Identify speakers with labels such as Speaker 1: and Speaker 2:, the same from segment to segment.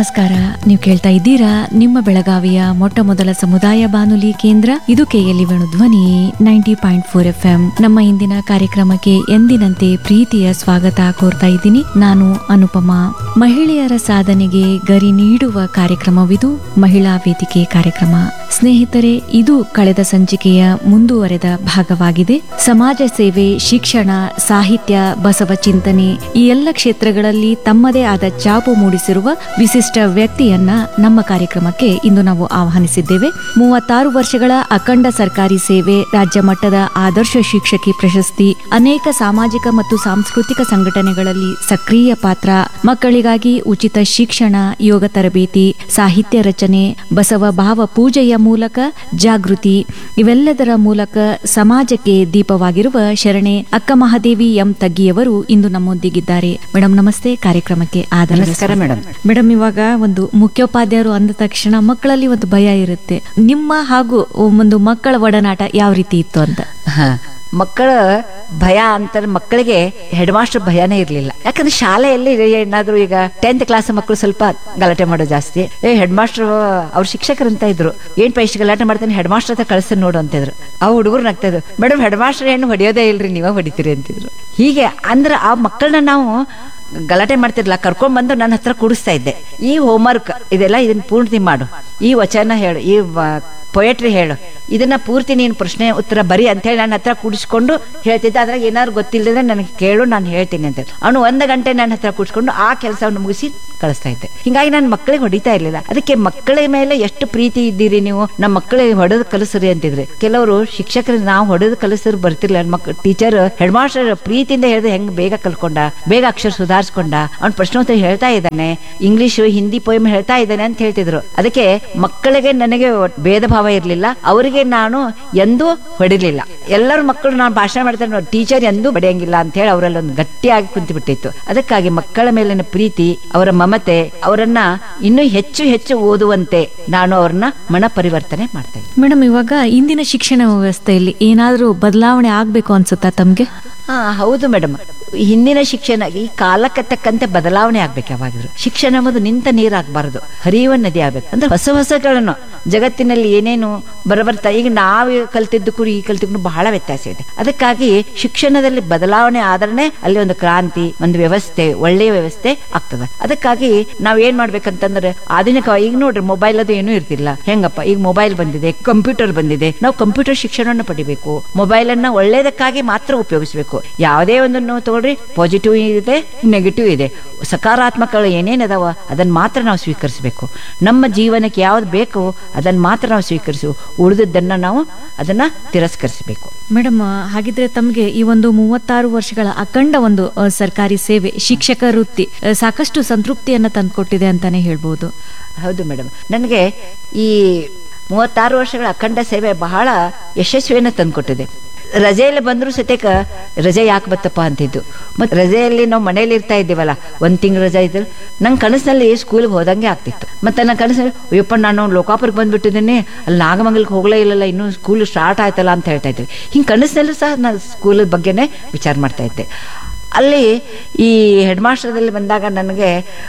Speaker 1: ನಮಸ್ಕಾರ ನೀವು ಕೇಳ್ತಾ ಇದ್ದೀರಾ ನಿಮ್ಮ ಬೆಳಗಾವಿಯ ಮೊಟ್ಟ ಮೊದಲ ಸಮುದಾಯ ಬಾನುಲಿ ಕೇಂದ್ರ ಇದು KLE Venu Dhwani ninety point four F M ನಮ್ಮ ಇಂದಿನ ಕಾರ್ಯಕ್ರಮಕ್ಕೆ ಎಂದಿನಂತೆ ಪ್ರೀತಿಯ ಸ್ವಾಗತ ಕೋರ್ತಾ ಇದ್ದೀನಿ ನಾನು ಅನುಪಮಾ ಮಹಿಳೆಯರ ಸಾಧನೆಗೆ ಗರಿ ನೀಡುವ ಕಾರ್ಯಕ್ರಮವಿದು ಮಹಿಳಾ ವೇದಿಕೆ ಕಾರ್ಯಕ್ರಮ ಸ್ನೇಹಿತರೆ ಇದು ಕಳೆದ ಸಂಚಿಕೆಯ ಮುಂದುವರೆದ ಭಾಗವಾಗಿದೆ ಸಮಾಜ ಸೇವೆ ಶಿಕ್ಷಣ ಸಾಹಿತ್ಯ ಬಸವ ಚಿಂತನೆ ಈ ಎಲ್ಲ ಕ್ಷೇತ್ರಗಳಲ್ಲಿ ತಮ್ಮದೇ ಆದ ಛಾಪು ಮೂಡಿಸಿರುವ ವಿಶಿಷ್ಟ ವ್ಯಕ್ತಿಯನ್ನ ನಮ್ಮ ಕಾರ್ಯಕ್ರಮಕ್ಕೆ ಇಂದು ನಾವು ಆಹ್ವಾನಿಸಿದ್ದೇವೆ ಮೂವತ್ತಾರು ವರ್ಷಗಳ ಅಖಂಡ ಸರ್ಕಾರಿ ಸೇವೆ ರಾಜ್ಯ ಮಟ್ಟದ ಆದರ್ಶ ಶಿಕ್ಷಕಿ ಪ್ರಶಸ್ತಿ ಅನೇಕ ಸಾಮಾಜಿಕ ಮತ್ತು ಸಾಂಸ್ಕೃತಿಕ ಸಂಘಟನೆಗಳಲ್ಲಿ ಸಕ್ರಿಯ ಪಾತ್ರ ಮಕ್ಕಳಿಗಾಗಿ ಉಚಿತ ಶಿಕ್ಷಣ ಯೋಗ ತರಬೇತಿ ಸಾಹಿತ್ಯ ರಚನೆ ಬಸವ ಭಾವ ಪೂಜೆಯ ಮೂಲಕ ಜಾಗೃತಿ ಇವೆಲ್ಲದರ ಮೂಲಕ ಸಮಾಜಕ್ಕೆ ದೀಪವಾಗಿರುವ ಶರಣೆ ಅಕ್ಕ ಮಹಾದೇವಿ ಎಂ ತಗ್ಗಿಯವರು ಇಂದು ನಮ್ಮೊಂದಿಗಿದ್ದಾರೆ ಮೇಡಮ್ ನಮಸ್ತೆ ಕಾರ್ಯಕ್ರಮಕ್ಕೆ ಆದರ
Speaker 2: ನಮಸ್ಕಾರ ಮೇಡಮ್
Speaker 1: ಮೇಡಮ್ ಇವಾಗ ಒಂದು ಮುಖ್ಯೋಪಾಧ್ಯಾಯರು ಅಂದ ತಕ್ಷಣ ಮಕ್ಕಳಲ್ಲಿ ಒಂದು ಭಯ ಇರುತ್ತೆ ನಿಮ್ಮ ಹಾಗೂ ಒಂದು ಮಕ್ಕಳ ಒಡನಾಟ ಯಾವ ರೀತಿ ಇತ್ತು ಅಂತ
Speaker 2: ಹ. ಮಕ್ಕಳ ಭಯ ಅಂತಾರೆ ಮಕ್ಕಳಿಗೆ ಹೆಡ್ ಮಾಸ್ಟರ್ ಭಯನೇ ಇರ್ಲಿಲ್ಲ ಯಾಕಂದ್ರೆ ಶಾಲೆಯಲ್ಲಿ ಏನಾದ್ರು ಈಗ ಟೆಂತ್ ಕ್ಲಾಸ್ ಮಕ್ಕಳು ಸ್ವಲ್ಪ ಗಲಾಟೆ ಮಾಡೋ ಜಾಸ್ತಿ ಏ ಹೆಡ್ ಮಾಸ್ಟರ್ ಅವ್ರ ಶಿಕ್ಷಕರು ಅಂತ ಇದ್ರು ಏನ್ ಪೈಸ್ಟ್ ಗಲಾಟೆ ಮಾಡ್ತಾನೆ ಹೆಡ್ ಮಾಸ್ಟರ್ ಹತ್ರ ಕಳಿಸಿ ನೋಡು ಅಂತಿದ್ರು ಆ ಹುಡುಗರು ನಗ್ತಾ ಇದ್ರು ಮೇಡಮ್ ಹೆಡ್ ಮಾಸ್ಟರ್ ಏನು ಹೊಡಿಯೋದೇ ಇಲ್ರಿ ನೀವೇ ಹೊಡಿತೀರಿ ಅಂತಿದ್ರು ಹೀಗೆ ಅಂದ್ರೆ ಆ ಮಕ್ಕಳನ್ನ ನಾವು ಗಲಾಟೆ ಮಾಡ್ತಿರ್ಲಿಲ್ಲ ಕರ್ಕೊಂಡ್ ಬಂದು ನನ್ನ ಹತ್ರ ಕೂಡಿಸ್ತಾ ಇದ್ದೆ ಈ ಹೋಮ್ವರ್ಕ್ ಇದೆಲ್ಲ ಇದನ್ನ ಪೂರ್ತಿ ಮಾಡು ಈ ವಚನ ಹೇಳು ಈ ಪೊಯಟ್ರಿ ಹೇಳು ಇದನ್ನ ಪೂರ್ತಿ ನೀನು ಪ್ರಶ್ನೆ ಉತ್ತರ ಬರಿ ಅಂತೇಳಿ ನನ್ನ ಹತ್ರ ಕೂಡಿಸ್ಕೊಂಡು ಹೇಳ್ತಿದ್ದೆ ಅದ್ರಾಗ ಏನಾದ್ರು ಗೊತ್ತಿಲ್ಲದ್ರೆ ನನಗೆ ಕೇಳು ನಾನು ಹೇಳ್ತೀನಿ ಅಂತ ಅವನು ಒಂದು ಗಂಟೆ ನನ್ನ ಹತ್ರ ಕೂಡಿಸ್ಕೊಂಡು ಆ ಕೆಲಸವನ್ನು ಮುಗಿಸಿ ಕಳಿಸ್ತಾ ಇದ್ದೆ ಹಿಂಗಾಗಿ ನಾನು ಮಕ್ಕಳಿಗೆ ಹೊಡಿತಾ ಇರ್ಲಿಲ್ಲ ಅದಕ್ಕೆ ಮಕ್ಕಳ ಮೇಲೆ ಎಷ್ಟು ಪ್ರೀತಿ ಇದ್ದೀರಿ ನೀವು ನಮ್ಮ ಮಕ್ಕಳಿಗೆ ಹೊಡೆದು ಕಲಿಸ್ರಿ ಅಂತಿದ್ರೆ ಕೆಲವರು ಶಿಕ್ಷಕರು ನಾವು ಹೊಡೆದು ಕಲಿಸ್ರು ಬರ್ತಿರ್ಲಿಲ್ಲ ಮಕ್ಕ ಟೀಚರ್ ಹೆಡ್ ಮಾಸ್ಟರ್ ಪ್ರೀತಿಯಿಂದ ಹೇಳಿದ್ರೆ ಹೆಂಗ್ ಬೇಗ ಕಲ್ಕೊಂಡ ಬೇಗ ಅಕ್ಷರ ಸುಧಾರಿಸ್ಕೊಂಡ ಅವ್ನ ಪ್ರಶ್ನೋತ್ತರ ಹೇಳ್ತಾ ಇದ್ದಾನೆ ಇಂಗ್ಲಿಷ್ ಹಿಂದಿ ಪೋಯಮ್ ಹೇಳ್ತಾ ಇದ್ದಾನೆ ಅಂತ ಹೇಳ್ತಿದ್ರು ಅದಕ್ಕೆ ಮಕ್ಕಳಿಗೆ ನನಗೆ ಭೇದ ಭಾವ ಇರ್ಲಿಲ್ಲ ಅವರಿಗೆ ನಾನು ಎಂದೂ ಹೊಡಿಲಿಲ್ಲ ಎಲ್ಲರೂ ಮಕ್ಕಳು ನಾನು ಭಾಷಣ ಮಾಡ್ತಾರೆ ಟೀಚರ್ ಎಂದೂ ಬಡಿಯಂಗಿಲ್ಲ ಅಂತ ಹೇಳಿ ಅವರಲ್ಲಿ ಒಂದು ಗಟ್ಟಿಯಾಗಿ ಕುಂತು ಬಿಟ್ಟಿತ್ತು ಅದಕ್ಕಾಗಿ ಮಕ್ಕಳ ಮೇಲಿನ ಪ್ರೀತಿ ಅವರ ಮಮತೆ ಅವರನ್ನ ಇನ್ನೂ ಹೆಚ್ಚು ಹೆಚ್ಚು ಓದುವಂತೆ ನಾನು ಅವ್ರನ್ನ ಮನ ಪರಿವರ್ತನೆ ಮಾಡ್ತಾ ಇದ್ದೆ
Speaker 1: ಮೇಡಮ್ ಇವಾಗ ಇಂದಿನ ಶಿಕ್ಷಣ ವ್ಯವಸ್ಥೆಯಲ್ಲಿ ಏನಾದ್ರೂ ಬದಲಾವಣೆ ಆಗ್ಬೇಕು ಅನ್ಸುತ್ತಾ ತಮ್ಗೆ
Speaker 2: ಹಾ ಹೌದು ಮೇಡಮ್ ಹಿಂದಿನ ಶಿಕ್ಷಣ ಈ ಕಾಲಕ್ಕೆ ತಕ್ಕಂತೆ ಬದಲಾವಣೆ ಆಗ್ಬೇಕು ಯಾವಾಗಿದ್ರು ಶಿಕ್ಷಣ ಎಂಬುದು ನಿಂತ ನೀರಾಗಬಾರದು ಹರಿಯುವ ನದಿ ಆಗ್ಬೇಕು ಅಂದ್ರೆ ಹೊಸ ಹೊಸಗಳನ್ನು ಜಗತ್ತಿನಲ್ಲಿ ಏನೇನು ಬರಬರ್ತಾ ಈಗ ನಾವು ಕಲ್ತಿದ್ದಕ್ಕೂ ಈ ಕಲ್ತಿದ್ದಕ್ಕೂ ಬಹಳ ವ್ಯತ್ಯಾಸ ಇದೆ ಅದಕ್ಕಾಗಿ ಶಿಕ್ಷಣದಲ್ಲಿ ಬದಲಾವಣೆ ಆದ್ರೆ ಅಲ್ಲಿ ಒಂದು ಕ್ರಾಂತಿ ಒಂದು ವ್ಯವಸ್ಥೆ ಒಳ್ಳೆಯ ವ್ಯವಸ್ಥೆ ಆಗ್ತದೆ ಅದಕ್ಕಾಗಿ ನಾವ್ ಏನ್ ಮಾಡ್ಬೇಕಂತಂದ್ರೆ ಆಧುನಿಕ ಈಗ ನೋಡ್ರಿ ಮೊಬೈಲ್ ಅದು ಏನೂ ಇರ್ತಿಲ್ಲ ಹೆಂಗಪ್ಪ ಈಗ ಮೊಬೈಲ್ ಬಂದಿದೆ ಕಂಪ್ಯೂಟರ್ ಬಂದಿದೆ ನಾವು ಕಂಪ್ಯೂಟರ್ ಶಿಕ್ಷಣವನ್ನು ಪಡಿಬೇಕು ಮೊಬೈಲ್ ಅನ್ನ ಒಳ್ಳೇದಕ್ಕಾಗಿ ಮಾತ್ರ ಉಪಯೋಗಿಸಬೇಕು ಯಾವುದೇ ಒಂದನ್ನು ತಗೊಳ್ರಿ ಪಾಸಿಟಿವ್ ಇದೆ ನೆಗೆಟಿವ್ ಇದೆ ಸಕಾರಾತ್ಮಕಗಳು ಏನೇನದಾವ ಅದನ್ನ ಮಾತ್ರ ನಾವು ಸ್ವೀಕರಿಸಬೇಕು ನಮ್ಮ ಜೀವನಕ್ಕೆ ಯಾವ್ದು ಬೇಕು ಅದನ್ನ ಮಾತ್ರ ನಾವು ಸ್ವೀಕರಿಸು ಉಳಿದದ್ದನ್ನ ನಾವು ಅದನ್ನ ತಿರಸ್ಕರಿಸಬೇಕು
Speaker 1: ಮೇಡಮ್ ಹಾಗಿದ್ರೆ ತಮಗೆ ಈ ಒಂದು ಮೂವತ್ತಾರು ವರ್ಷಗಳ ಅಖಂಡ ಒಂದು ಅ, ಸರ್ಕಾರಿ ಸೇವೆ ಶಿಕ್ಷಕ ವೃತ್ತಿ ಅ, ಸಾಕಷ್ಟು ಸಂತೃಪ್ತಿಯನ್ನ ತಂದುಕೊಟ್ಟಿದೆ ಅಂತಾನೆ ಹೇಳ್ಬೋದು
Speaker 2: ಹೌದು ಮೇಡಮ್ ನನಗೆ ಈ ಮೂವತ್ತಾರು ವರ್ಷಗಳ ಅಖಂಡ ಸೇವೆ ಬಹಳ ಯಶಸ್ವಿಯನ್ನು ತಂದುಕೊಟ್ಟಿದೆ ರಜೆಯಲ್ಲಿ ಬಂದರೂ ಸತ್ಯಕ ರಜೆ ಯಾಕೆ ಬತ್ತಪ್ಪ ಅಂತಿದ್ದು ಮತ್ತು ರಜೆಯಲ್ಲಿ ನಾವು ಮನೇಲಿ ಇರ್ತಾ ಇದ್ದೀವಲ್ಲ ಒಂದು ತಿಂಗಳು ರಜೆ ಇದ್ರು ನಂಗೆ ಕನಸಿನಲ್ಲಿ ಸ್ಕೂಲಿಗೆ ಹೋದಂಗೆ ಆಗ್ತಿತ್ತು ಮತ್ತು ನನ್ನ ಕನಸಲ್ಲಿ ಅಯ್ಯಪ್ಪ ನಾನು ಲೋಕಾಪುರಕ್ಕೆ ಬಂದ್ಬಿಟ್ಟಿದ್ದೀನಿ ಅಲ್ಲಿ ನಾಗಮಂಗಲಕ್ಕೆ ಹೋಗಲೇ ಇಲ್ಲಲ್ಲ ಇನ್ನೂ ಸ್ಕೂಲ್ ಸ್ಟಾರ್ಟ್ ಆಯ್ತಲ್ಲ ಅಂತ ಹೇಳ್ತಾ ಇದ್ವಿ ಹಿಂಗೆ ಕನಸಿನಲ್ಲೂ ಸಹ ನಾನು ಸ್ಕೂಲ್ ಬಗ್ಗೆನೇ ವಿಚಾರ ಮಾಡ್ತಾ ಇದ್ದೆ ಅಲ್ಲಿ ಈ ಹೆಡ್ ಮಾಸ್ಟರ್ದಲ್ಲಿ ಬಂದಾಗ ನನಗೆ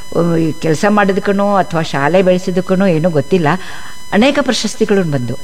Speaker 2: ಕೆಲಸ ಮಾಡಿದಕ್ಕೂ ಅಥವಾ ಶಾಲೆ ಬೆಳೆಸಿದಕ್ಕೂ ಏನೂ ಗೊತ್ತಿಲ್ಲ ಅನೇಕ ಪ್ರಶಸ್ತಿಗಳು ಬಂದು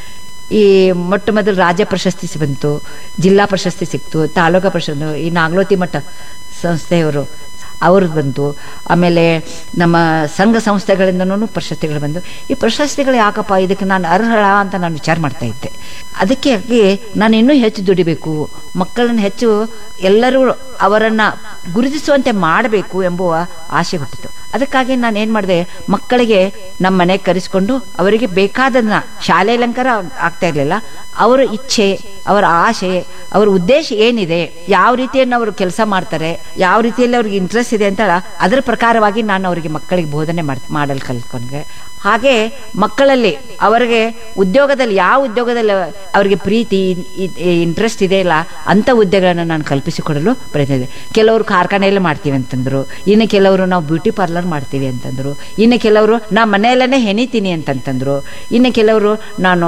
Speaker 2: ಈ ಮೊಟ್ಟ ಮೊದಲು ರಾಜ್ಯ ಪ್ರಶಸ್ತಿ ಸಿ- ಬಂತು ಜಿಲ್ಲಾ ಪ್ರಶಸ್ತಿ ಸಿಕ್ತು ತಾಲೂಕಾ ಪ್ರಶಸ್ತಿ ಈ ನಾಗಲೋತಿ ಮಠ ಸಂಸ್ಥೆಯವರು ಅವ್ರದ್ದು ಬಂತು ಆಮೇಲೆ ನಮ್ಮ ಸಂಘ ಸಂಸ್ಥೆಗಳಿಂದನೂ ಪ್ರಶಸ್ತಿಗಳು ಬಂದು ಈ ಪ್ರಶಸ್ತಿಗಳು ಯಾಕಪ್ಪ ಇದಕ್ಕೆ ನಾನು ಅರ್ಹಳ ಅಂತ ನಾನು ವಿಚಾರ ಮಾಡ್ತಾ ಇದ್ದೆ ಅದಕ್ಕೆ ಆಗಿ ನಾನು ಇನ್ನೂ ಹೆಚ್ಚು ದುಡಿಬೇಕು ಮಕ್ಕಳನ್ನ ಹೆಚ್ಚು ಎಲ್ಲರೂ ಅವರನ್ನ ಗುರುತಿಸುವಂತೆ ಮಾಡಬೇಕು ಎಂಬುವ ಆಸೆ ಹುಟ್ಟಿತು ಅದಕ್ಕಾಗಿ ನಾನು ಏನು ಮಾಡಿದೆ ಮಕ್ಕಳಿಗೆ ನಮ್ಮ ಮನೆಗೆ ಕರೆಸ್ಕೊಂಡು ಅವರಿಗೆ ಬೇಕಾದನ್ನ ಶಾಲೆ ಅಲಂಕಾರ ಆಗ್ತಾ ಇರಲಿಲ್ಲ ಅವರ ಇಚ್ಛೆ ಅವರ ಆಸೆ ಅವರ ಉದ್ದೇಶ ಏನಿದೆ ಯಾವ ರೀತಿಯನ್ನು ಅವರು ಕೆಲಸ ಮಾಡ್ತಾರೆ ಯಾವ ರೀತಿಯಲ್ಲಿ ಅವ್ರಿಗೆ ಇಂಟ್ರೆಸ್ಟ್ ಇದೆ ಅಂತ ಅದರ ಪ್ರಕಾರವಾಗಿ ನಾನು ಅವರಿಗೆ ಮಕ್ಕಳಿಗೆ ಬೋಧನೆ ಮಾಡ್ ಮಾಡಲು ಕಲ್ತ್ಕೊಂಡೆ ಹಾಗೆ ಮಕ್ಕಳಲ್ಲಿ ಅವರಿಗೆ ಉದ್ಯೋಗದಲ್ಲಿ ಯಾವ ಉದ್ಯೋಗದಲ್ಲಿ ಅವರಿಗೆ ಪ್ರೀತಿ ಇಂಟ್ರೆಸ್ಟ್ ಇದೆ ಇಲ್ಲ ಅಂತ ಉದ್ಯೋಗಗಳನ್ನು ನಾನು ಕಲ್ಪಿಸಿಕೊಡಲು ಪ್ರಯತ್ನ ಇದೆ ಕೆಲವರು ಕಾರ್ಖಾನೆಯಲ್ಲಿ ಮಾಡ್ತೀವಿ ಅಂತಂದ್ರು ಇನ್ನು ಕೆಲವರು ನಾವು ಬ್ಯೂಟಿ ಪಾರ್ಲರ್ ಮಾಡ್ತೀವಿ ಅಂತಂದ್ರು ಇನ್ನು ಕೆಲವರು ನಾ ಮನೆಯಲ್ಲೇ ಹೆಣಿತೀನಿ ಅಂತಂತಂದ್ರು ಇನ್ನು ಕೆಲವರು ನಾನು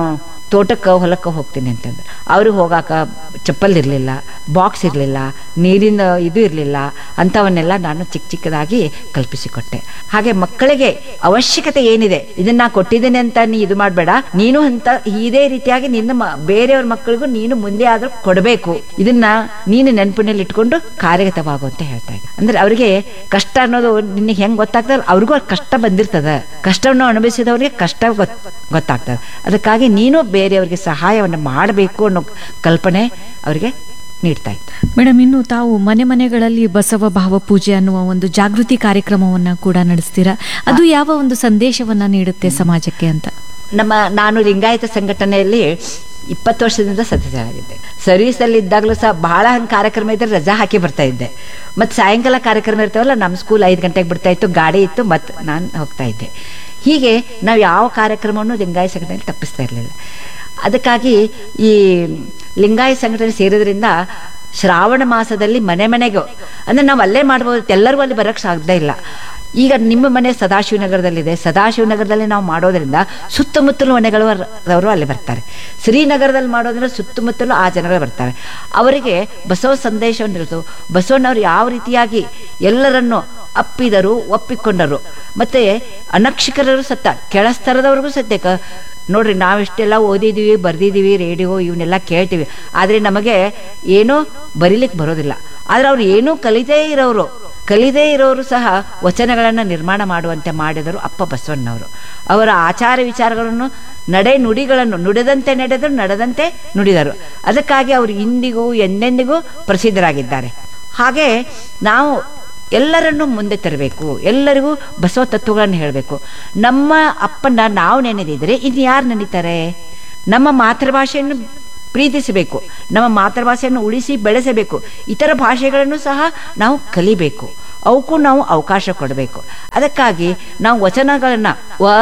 Speaker 2: ತೋಟಕ್ಕೆ ಹೊಲಕ್ಕೆ ಹೋಗ್ತೀನಿ ಅಂತಂದ್ರೆ ಅವ್ರಿಗೆ ಹೋಗಾಕ ಚಪ್ಪಲ್ ಇರಲಿಲ್ಲ ಬಾಕ್ಸ್ ಇರಲಿಲ್ಲ ನೀರಿನ ಇದು ಇರಲಿಲ್ಲ ಅಂಥವನ್ನೆಲ್ಲ ನಾನು ಚಿಕ್ಕ ಚಿಕ್ಕದಾಗಿ ಕಲ್ಪಿಸಿಕೊಟ್ಟೆ ಹಾಗೆ ಮಕ್ಕಳಿಗೆ ಅವಶ್ಯಕತೆ ಏನಿದೆ ಇದನ್ನ ನಾ ಕೊಟ್ಟಿದ್ದೇನೆ ಅಂತ ನೀ ಇದು ಮಾಡಬೇಡ ನೀನು ಅಂತ ಇದೇ ರೀತಿಯಾಗಿ ನಿನ್ನ ಮ- ಬೇರೆಯವ್ರ ಮಕ್ಕಳಿಗೂ ನೀನು ಮುಂದೆ ಆದ್ರೂ ಕೊಡಬೇಕು ಇದನ್ನ ನೀನು ನೆನಪಿನಲ್ಲಿ ಇಟ್ಕೊಂಡು ಕಾರ್ಯಗತವಾಗು ಅಂತ ಹೇಳ್ತಾ ಇದ್ದೆ ಅಂದ್ರೆ ಅವರಿಗೆ ಕಷ್ಟ ಅನ್ನೋದು ನಿನಗೆ ಹೆಂಗ್ ಗೊತ್ತಾಗ್ತದೆ ಅವ್ರಿಗೂ ಆ ಕಷ್ಟ ಬಂದಿರ್ತದ ಕಷ್ಟವನ್ನು ಅನುಭವಿಸಿದವ್ರಿಗೆ ಕಷ್ಟ ಗೊತ್ ಗೊತ್ತಾಗ್ತದೆ ಅದಕ್ಕಾಗಿ ನೀನು ಬೇರೆಯವ್ರಿಗೆ ಸಹಾಯವನ್ನು ಮಾಡಬೇಕು ಅನ್ನೋ ಕಲ್ಪನೆ ಅವರಿಗೆ ನೀಡ್ತಾ ಇತ್ತು
Speaker 1: ಮೇಡಮ್ ಇನ್ನು ತಾವು ಮನೆ ಮನೆಗಳಲ್ಲಿ ಬಸವ ಭಾವ ಪೂಜೆ ಅನ್ನುವ ಒಂದು ಜಾಗೃತಿ ಕಾರ್ಯಕ್ರಮವನ್ನ ಕೂಡ ನಡೆಸ್ತೀರಾ ಅದು ಯಾವ ಒಂದು ಸಂದೇಶವನ್ನ ನೀಡುತ್ತೆ ಸಮಾಜಕ್ಕೆ ಅಂತ
Speaker 2: ನಮ್ಮ ನಾನು ಲಿಂಗಾಯತ ಸಂಘಟನೆಯಲ್ಲಿ ಇಪ್ಪತ್ತು ವರ್ಷದಿಂದ ಸದಸ್ಯರಾಗಿದ್ದೆ ಸರ್ವೀಸಲ್ಲಿ ಇದ್ದಾಗಲೂ ಸಹ ಬಹಳ ಹಂಗೆ ಕಾರ್ಯಕ್ರಮ ಇದ್ರೆ ರಜಾ ಹಾಕಿ ಬರ್ತಾ ಇದ್ದೆ ಮತ್ತು ಸಾಯಂಕಾಲ ಕಾರ್ಯಕ್ರಮ ಇರ್ತಾವಲ್ಲ ನಮ್ಮ ಸ್ಕೂಲ್ ಐದು ಗಂಟೆಗೆ ಬಿಡ್ತಾ ಇತ್ತು ಗಾಡಿ ಇತ್ತು ಮತ್ತು ನಾನು ಹೋಗ್ತಾ ಇದ್ದೆ ಹೀಗೆ ನಾವು ಯಾವ ಕಾರ್ಯಕ್ರಮವನ್ನು ಲಿಂಗಾಯತ ಸಂಘಟನೆಯಲ್ಲಿ ತಪ್ಪಿಸ್ತಾ ಇರಲಿಲ್ಲ ಅದಕ್ಕಾಗಿ ಈ ಲಿಂಗಾಯತ ಸಂಘಟನೆ ಸೇರೋದ್ರಿಂದ ಶ್ರಾವಣ ಮಾಸದಲ್ಲಿ ಮನೆ ಮನೆಗೂ ಅಂದರೆ ನಾವು ಅಲ್ಲೇ ಮಾಡ್ಬೋದು ಎಲ್ಲರಿಗೂ ಅಲ್ಲಿ ಬರೋಕ್ಕೆ ಸಾಧ್ಯ ಇಲ್ಲ ಈಗ ನಿಮ್ಮ ಮನೆ ಸದಾಶಿವನಗರದಲ್ಲಿದೆ ಸದಾಶಿವನಗರದಲ್ಲಿ ನಾವು ಮಾಡೋದ್ರಿಂದ ಸುತ್ತಮುತ್ತಲು ಮನೆಗಳವರು ಅಲ್ಲಿ ಬರ್ತಾರೆ ಶ್ರೀನಗರದಲ್ಲಿ ಮಾಡೋದ್ರಿಂದ ಸುತ್ತಮುತ್ತಲು ಆ ಜನಗಳು ಬರ್ತಾರೆ ಅವರಿಗೆ ಬಸವ ಸಂದೇಶವನ್ನು ಇರೋದು ಬಸವಣ್ಣವರು ಯಾವ ರೀತಿಯಾಗಿ ಎಲ್ಲರನ್ನು ಅಪ್ಪಿದರು ಒಪ್ಪಿಕೊಂಡರು ಮತ್ತೆ ಅನಕ್ಷಿಕರರು ಸತ್ತ ಕೆಳಸ್ತರದವ್ರಿಗೂ ಸತ್ಯಕ್ಕೆ ನೋಡ್ರಿ ನಾವಿಷ್ಟೆಲ್ಲ ಓದಿದ್ದೀವಿ ಬರ್ದಿದ್ದೀವಿ ರೇಡಿಯೋ ಇವನ್ನೆಲ್ಲ ಕೇಳ್ತೀವಿ ಆದರೆ ನಮಗೆ ಏನೂ ಬರೀಲಿಕ್ಕೆ ಬರೋದಿಲ್ಲ ಆದರೆ ಅವ್ರು ಏನೂ ಕಲಿತೇ ಇರೋರು ಕಲಿದೇ ಇರೋರು ಸಹ ವಚನಗಳನ್ನು ನಿರ್ಮಾಣ ಮಾಡುವಂತೆ ಮಾಡಿದರು ಅಪ್ಪ ಬಸವಣ್ಣವರು ಅವರ ಆಚಾರ ವಿಚಾರಗಳನ್ನು ನಡೆ ನುಡಿಗಳನ್ನು ನುಡಿದಂತೆ ನಡೆದರು ನಡೆದಂತೆ ನುಡಿದರು ಅದಕ್ಕಾಗಿ ಅವರು ಇಂದಿಗೂ ಎಂದೆಂದಿಗೂ ಪ್ರಸಿದ್ಧರಾಗಿದ್ದಾರೆ ಹಾಗೆ ನಾವು ಎಲ್ಲರನ್ನೂ ಮುಂದೆ ತರಬೇಕು ಎಲ್ಲರಿಗೂ ಬಸವ ತತ್ವಗಳನ್ನು ಹೇಳಬೇಕು ನಮ್ಮ ಅಪ್ಪನ ನಾವು ನೆನೆದಿದ್ರೆ ಇನ್ನು ಯಾರು ನೆನೀತಾರೆ ನಮ್ಮ ಮಾತೃಭಾಷೆಯನ್ನು ಪ್ರೀತಿಸಬೇಕು ನಮ್ಮ ಮಾತೃಭಾಷೆಯನ್ನು ಉಳಿಸಿ ಬೆಳೆಸಬೇಕು ಇತರ ಭಾಷೆಗಳನ್ನು ಸಹ ನಾವು ಕಲಿಬೇಕು ಅವಕ್ಕೂ ನಾವು ಅವಕಾಶ ಕೊಡಬೇಕು ಅದಕ್ಕಾಗಿ ನಾವು ವಚನಗಳನ್ನು